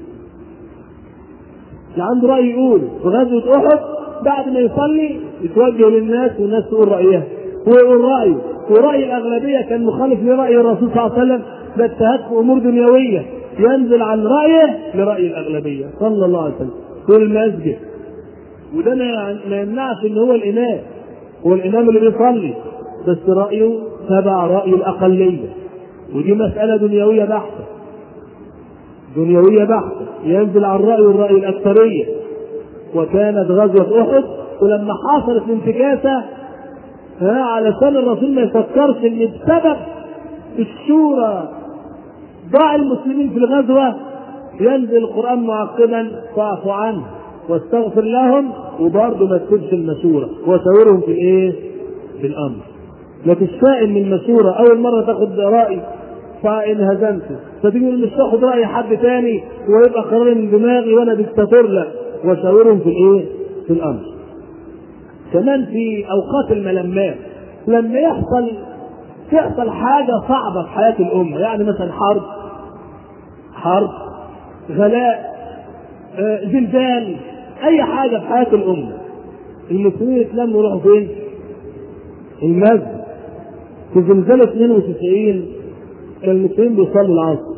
اللي عنده راي يقول في غزوه احد بعد ما يصلي يتوجه للناس والناس تقول رايها هو يقول رايه وراي الاغلبيه كان مخالف لراي الرسول صلى الله عليه وسلم ده اجتهاد في امور دنيويه ينزل عن رايه لراي الاغلبيه صلى الله عليه وسلم في المسجد وده ما يمنعش ان هو الامام هو الامام اللي بيصلي بس رايه تبع راي الاقليه ودي مساله دنيويه بحته دنيويه بحته ينزل عن راي الراي الاكثريه وكانت غزوه احد ولما حصلت الانتكاسه ها علشان الرسول ما يفكرش ان بسبب الشورى ضاع المسلمين في الغزوه ينزل القرآن معقبا فاعف عنه واستغفر لهم وبرضه ما تسيبش المشورة وشاورهم في الايه؟ في الأمر. لكن الشائن من المشورة أول مرة تاخد رأي فإن هزمته فتيجي مش تاخد رأي حد تاني ويبقى قرار من دماغي وأنا دكتاتور لك وشاورهم في الايه؟ في الأمر. كمان في أوقات الملمات لما يحصل تحصل حاجة صعبة في حياة الأمة يعني مثلا حرب حرب غلاء آه، زلزال اي حاجه في حياه الامه المسلمين يتلموا يروحوا فين؟ المسجد في زلزال 92 كان المسلمين بيصلوا العصر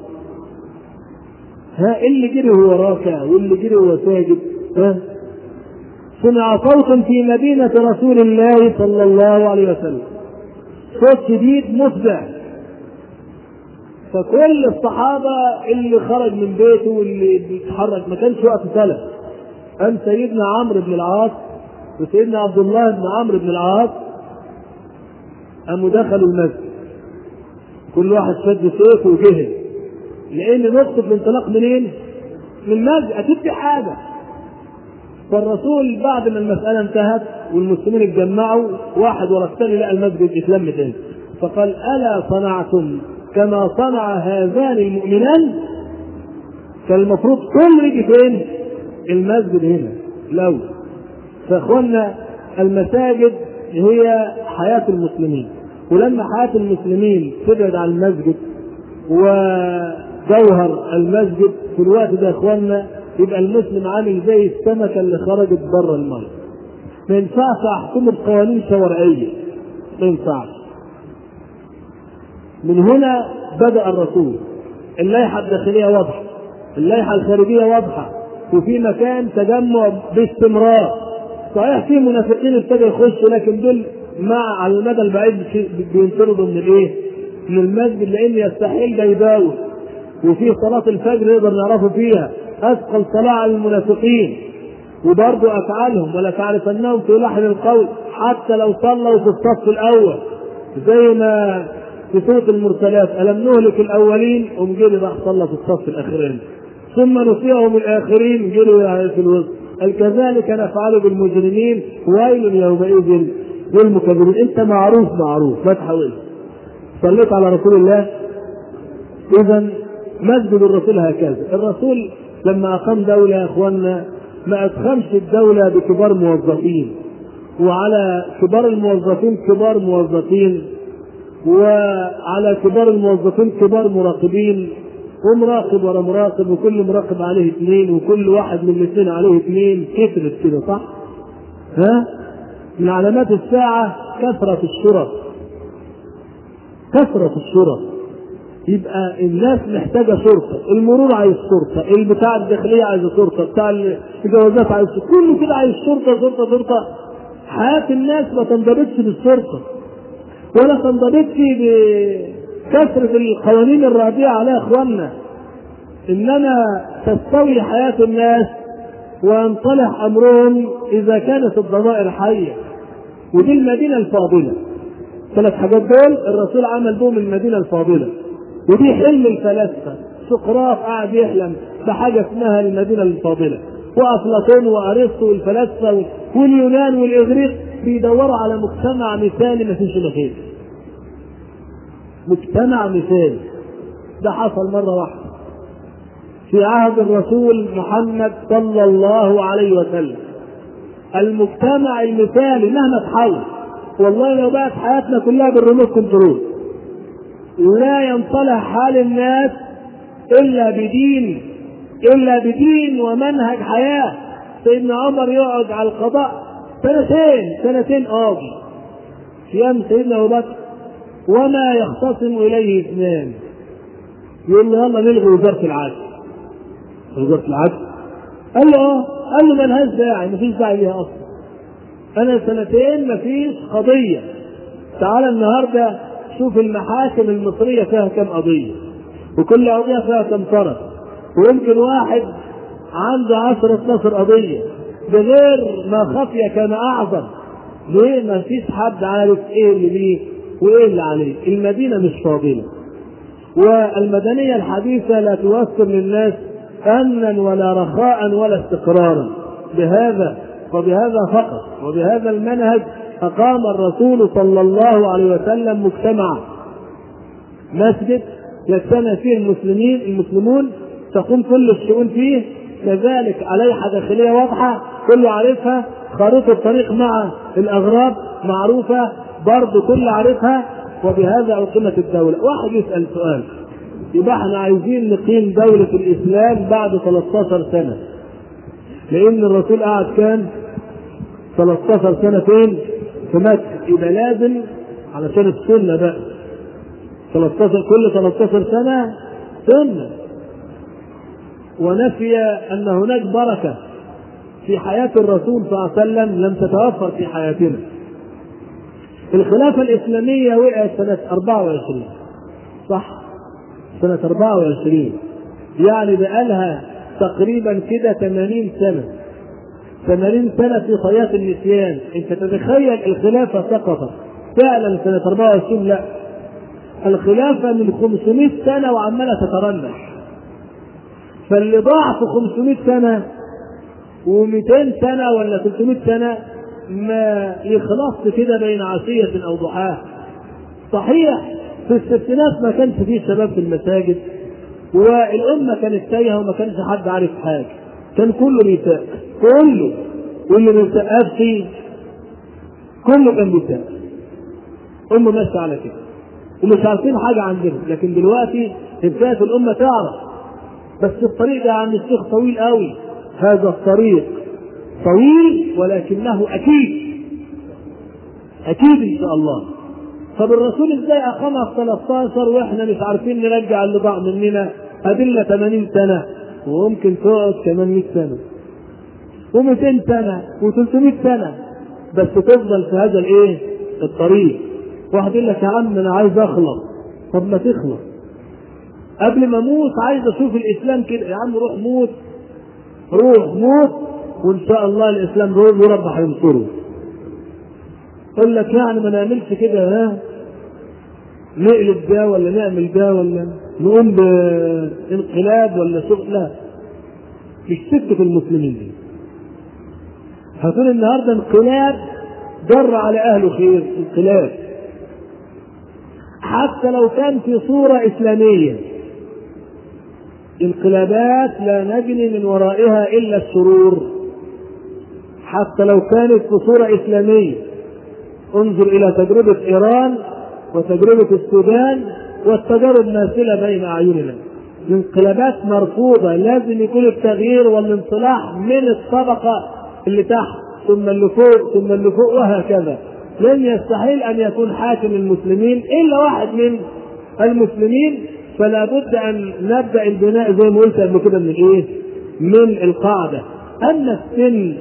ها اللي جري هو راكع واللي جري هو ساجد ها سمع صوت في مدينة رسول الله صلى الله عليه وسلم صوت شديد مفزع فكل الصحابة اللي خرج من بيته واللي بيتحرك ما كانش وقت سلف قام سيدنا عمرو بن العاص وسيدنا عبد الله بن عمرو بن العاص قاموا دخلوا المسجد كل واحد شد سيفه وجهز لان نقطة الانطلاق منين؟ من المسجد اكيد في حاجة فالرسول بعد ما المسألة انتهت والمسلمين اتجمعوا واحد ورا الثاني لقى المسجد اتلم تاني فقال ألا صنعتم كما صنع هذان المؤمنان كان المفروض كل يجي فين؟ المسجد هنا لو فاخوانا المساجد هي حياة المسلمين ولما حياة المسلمين تبعد عن المسجد وجوهر المسجد في الوقت ده يا اخوانا يبقى المسلم عامل زي السمكة اللي خرجت بره الماء ما ينفعش احكمه بقوانين شرعية ما ينفعش من هنا بدأ الرسول اللائحة الداخلية واضحة اللائحة الخارجية واضحة وفي مكان تجمع باستمرار صحيح في منافقين ابتدوا يخشوا لكن دول مع على المدى البعيد بينطردوا من الايه؟ من المسجد لان يستحيل ده يداوم وفي صلاة الفجر نقدر نعرفه فيها أثقل صلاة على المنافقين وبرضه أفعالهم ولا تعرفنهم في لحن القول حتى لو صلوا في الصف الأول زي ما في سورة المرسلات ألم نهلك الأولين قوم جري راح صلى في الصف الأخيرين ثم نطيعهم الآخرين جروا في الوسط كذلك نفعل بالمجرمين ويل يومئذ للمكذبين أنت معروف معروف ما تحاولش صليت على رسول الله إذا مسجد الرسول هكذا الرسول لما أقام دولة يا إخواننا ما أدخلش الدولة بكبار موظفين وعلى كبار الموظفين كبار موظفين وعلى كبار الموظفين كبار مراقبين ومراقب ورا مراقب وكل مراقب عليه اثنين وكل واحد من الاثنين عليه اثنين كثرت كده صح؟ ها؟ من علامات الساعة كثرة الشرط كثرة الشرط يبقى الناس محتاجة شرطة، المرور عايز شرطة، البتاع الداخلية عايز شرطة، بتاع الجوازات عايز شرطة، كله كده عايز شرطة شرطة شرطة. حياة الناس ما تنضبطش بالشرطة ولا تنضبطش بكثرة القوانين الرادية عليها اخواننا. انما تستوي حياة الناس وينصلح امرهم اذا كانت الضمائر حية. ودي المدينة الفاضلة. ثلاث حاجات دول الرسول عمل بهم المدينة الفاضلة. ودي حلم الفلاسفه سقراط قاعد يحلم بحاجه اسمها المدينه الفاضله وافلاطون وارسطو والفلاسفه واليونان والاغريق بيدوروا على مجتمع مثالي ما فيش الا خير مجتمع مثالي ده حصل مره واحده في عهد الرسول محمد صلى الله عليه وسلم المجتمع المثالي مهما تحول والله لو بقت حياتنا كلها بالريموت كنترول لا ينصلح حال الناس الا بدين الا بدين ومنهج حياه سيدنا عمر يقعد على القضاء سنتين سنتين قاضي صيام سيدنا ابو بكر وما يختصم اليه اثنان يقول له يلا نلغي وزاره العدل وزاره العدل قال له اه قال له ملهاش داعي مفيش داعي ليها اصلا انا سنتين مفيش قضيه تعالى النهارده شوف المحاكم المصرية فيها كم قضية وكل قضية فيها كم طرف ويمكن واحد عنده 10 12 قضية بغير ما خفي كان أعظم ليه ما فيش حد عارف ايه اللي ليه وايه اللي عليه المدينة مش فاضلة والمدنية الحديثة لا توفر للناس أمنا ولا رخاء ولا استقرارا بهذا وبهذا فقط وبهذا المنهج أقام الرسول صلى الله عليه وسلم مجتمع مسجد يجتمع فيه المسلمين المسلمون تقوم كل الشؤون فيه كذلك عليها داخلية واضحة كله عارفها خريطة الطريق مع الأغراب معروفة برضه كل عارفها وبهذا أقيمت الدولة واحد يسأل سؤال يبقى احنا عايزين نقيم دولة الإسلام بعد 13 سنة لأن الرسول قعد كان 13 سنة فين؟ في مكة يبقى لازم علشان السنة بقى 13 كل 13 سنة سنة ونفي أن هناك بركة في حياة الرسول صلى الله عليه وسلم لم تتوفر في حياتنا الخلافة الإسلامية وقعت سنة 24 صح سنة 24 يعني بقالها تقريبا كده 80 سنة 80 سنة في خياط النسيان انت تتخيل الخلافة سقطت فعلا سنة 24 لا الخلافة من 500 سنة وعمالة تترنح فاللي ضاع في 500 سنة و200 سنة ولا 300 سنة ما يخلص كده بين عشية أو ضحاها صحيح في الستينات ما كانش فيه شباب في المساجد والأمة كانت تايهة وما كانش حد عارف حاجة كان كله بيساء كله واللي ما بيسقفش كله كان بيساء أمة ماشية على كده ومش عارفين حاجة عندنا لكن دلوقتي ابتدت الأمة تعرف بس الطريق ده يا عم الشيخ طويل قوي هذا الطريق طويل ولكنه أكيد أكيد إن شاء الله طب الرسول ازاي أقامها في 13 واحنا مش عارفين نرجع اللي ضاع مننا أدلة 80 سنة وممكن تقعد كمان 100 سنة و200 سنة و300 سنة بس تفضل في هذا الايه؟ الطريق واحد يقول لك يا عم انا عايز اخلص طب ما تخلص قبل ما اموت عايز اشوف الاسلام كده يا عم روح موت روح موت وان شاء الله الاسلام روح ورب هينصره يقول لك يعني ما نعملش كده ها نقلب ده ولا نعمل ده ولا نقوم بانقلاب ولا شغل لا مش سكة المسلمين دي هتقول النهارده انقلاب جر على اهله خير انقلاب حتى لو كان في صورة إسلامية انقلابات لا نجني من ورائها إلا السرور حتى لو كانت في صورة إسلامية انظر إلى تجربة إيران وتجربة السودان والتجارب ماثلة بين أعيننا الانقلابات مرفوضة لازم يكون التغيير والانصلاح من الطبقة اللي تحت ثم اللي فوق ثم اللي فوق وهكذا لن يستحيل ان يكون حاكم المسلمين الا واحد من المسلمين فلا بد ان نبدا البناء زي ما قلت قبل كده من الايه؟ من القاعده اما السن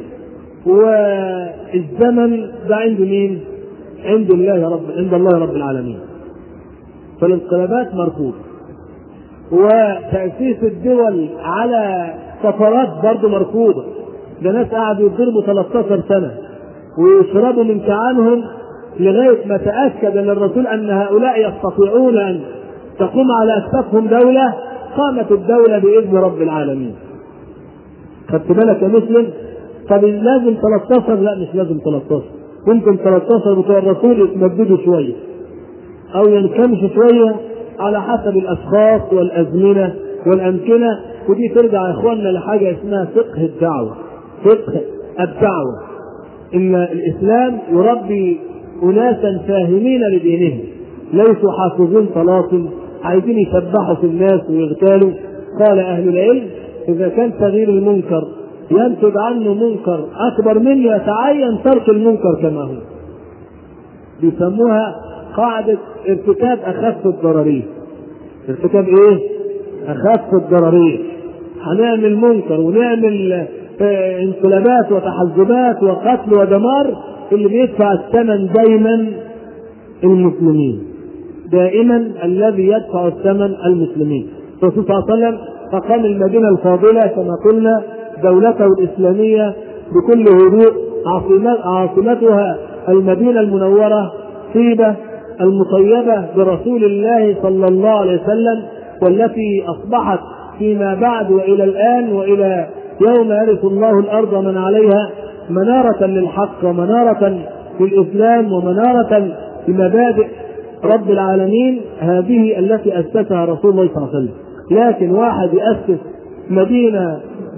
والزمن ده عند مين؟ عند الله رب عند الله رب العالمين. فالانقلابات مرفوضه. وتاسيس الدول على فترات برضه مرفوضه. ده ناس قعدوا يضربوا 13 سنه ويشربوا من كعانهم لغايه ما تاكد ان الرسول ان هؤلاء يستطيعون ان تقوم على اكتافهم دوله قامت الدوله باذن رب العالمين. خدت بالك يا مسلم؟ طب لازم 13 لا مش لازم 13 ممكن 13 بتوع الرسول يتمددوا شويه او ينكمشوا شويه على حسب الاشخاص والازمنه والامكنه ودي ترجع يا اخواننا لحاجه اسمها فقه الدعوه فقه الدعوه ان الاسلام يربي اناسا فاهمين لدينهم ليسوا حافظين طلاقم عايزين يسبحوا في الناس ويغتالوا قال اهل العلم اذا كان تغيير المنكر ينتج عنه منكر اكبر منه يتعين ترك المنكر كما هو بيسموها قاعدة ارتكاب أخف الضررين ارتكاب إيه؟ أخف الضررين هنعمل منكر ونعمل انقلابات وتحزبات وقتل ودمار اللي بيدفع الثمن دايما المسلمين دائما الذي يدفع الثمن المسلمين الرسول صلى الله عليه وسلم أقام المدينة الفاضلة كما قلنا دولته الإسلامية بكل هدوء عاصمتها المدينة المنورة طيبة المطيبة برسول الله صلى الله عليه وسلم والتي أصبحت فيما بعد وإلى الآن وإلى يوم يرث الله الأرض من عليها منارة للحق ومنارة للإسلام ومنارة لمبادئ رب العالمين هذه التي أسسها رسول الله صلى الله عليه وسلم لكن واحد يأسس مدينة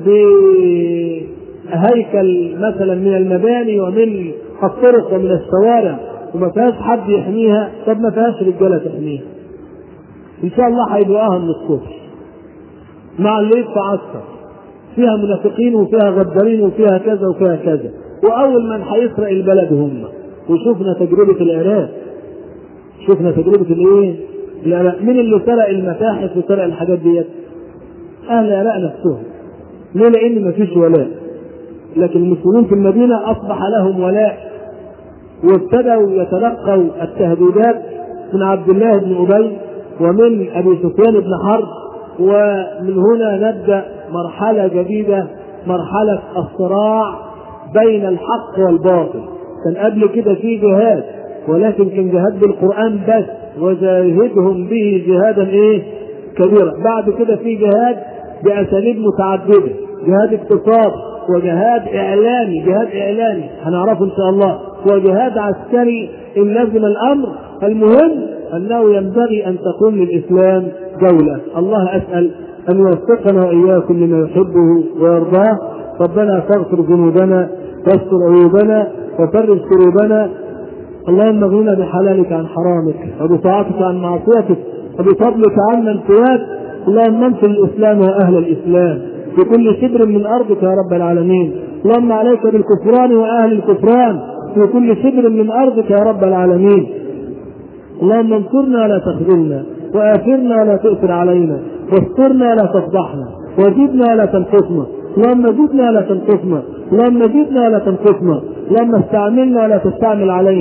بهيكل مثلا من المباني ومن الطرق ومن الشوارع وما فيهاش حد يحميها طب ما فيهاش رجاله تحميها ان شاء الله هيبقاها من الصبح مع اللي يدفع اكثر فيها منافقين وفيها غدارين وفيها كذا وفيها كذا واول من هيسرق البلد هم وشفنا تجربه العراق شفنا تجربه الايه؟ العراق مين اللي سرق المتاحف وسرق الحاجات ديت؟ اهل العراق نفسهم ليه؟ لان مفيش ولاء لكن المسلمين في المدينه اصبح لهم ولاء وابتدأوا يتلقوا التهديدات من عبد الله بن أبي ومن أبي سفيان بن حرب ومن هنا نبدأ مرحلة جديدة مرحلة الصراع بين الحق والباطل كان قبل كده في جهاد ولكن كان جهاد بالقرآن بس وجاهدهم به جهادا ايه كبيرا بعد كده في جهاد بأساليب متعددة جهاد اقتصاد وجهاد إعلامي جهاد إعلامي هنعرفه إن شاء الله وجهاد عسكري إن لزم الأمر المهم أنه ينبغي أن تكون للإسلام دولة الله أسأل أن يوفقنا وإياكم لما يحبه ويرضاه ربنا فاغفر ذنوبنا واستر عيوبنا وفرج كروبنا اللهم اغننا بحلالك عن حرامك وبطاعتك عن معصيتك وبفضلك عمن سواك اللهم انصر الاسلام واهل الاسلام بكل شبر من ارضك يا رب العالمين اللهم عليك بالكفران واهل الكفران في كل شبر من ارضك يا رب العالمين اللهم انصرنا لا تخذلنا واثرنا لا تؤثر علينا واسترنا لا تفضحنا وزدنا لا تنقصنا اللهم زدنا لا تنقصنا اللهم زدنا لا تنقصنا اللهم استعملنا لا تستعمل علينا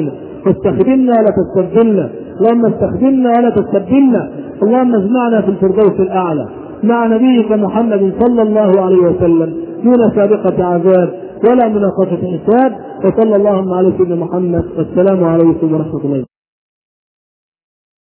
فاستخدمنا ولا تستبدلنا اللهم استخدمنا ولا تستبدلنا اللهم اجمعنا في الفردوس الاعلى مع نبيك محمد صلى الله عليه وسلم دون سابقة عذاب ولا مناقشة حساب وصلى اللهم على سيدنا محمد والسلام عليكم ورحمة الله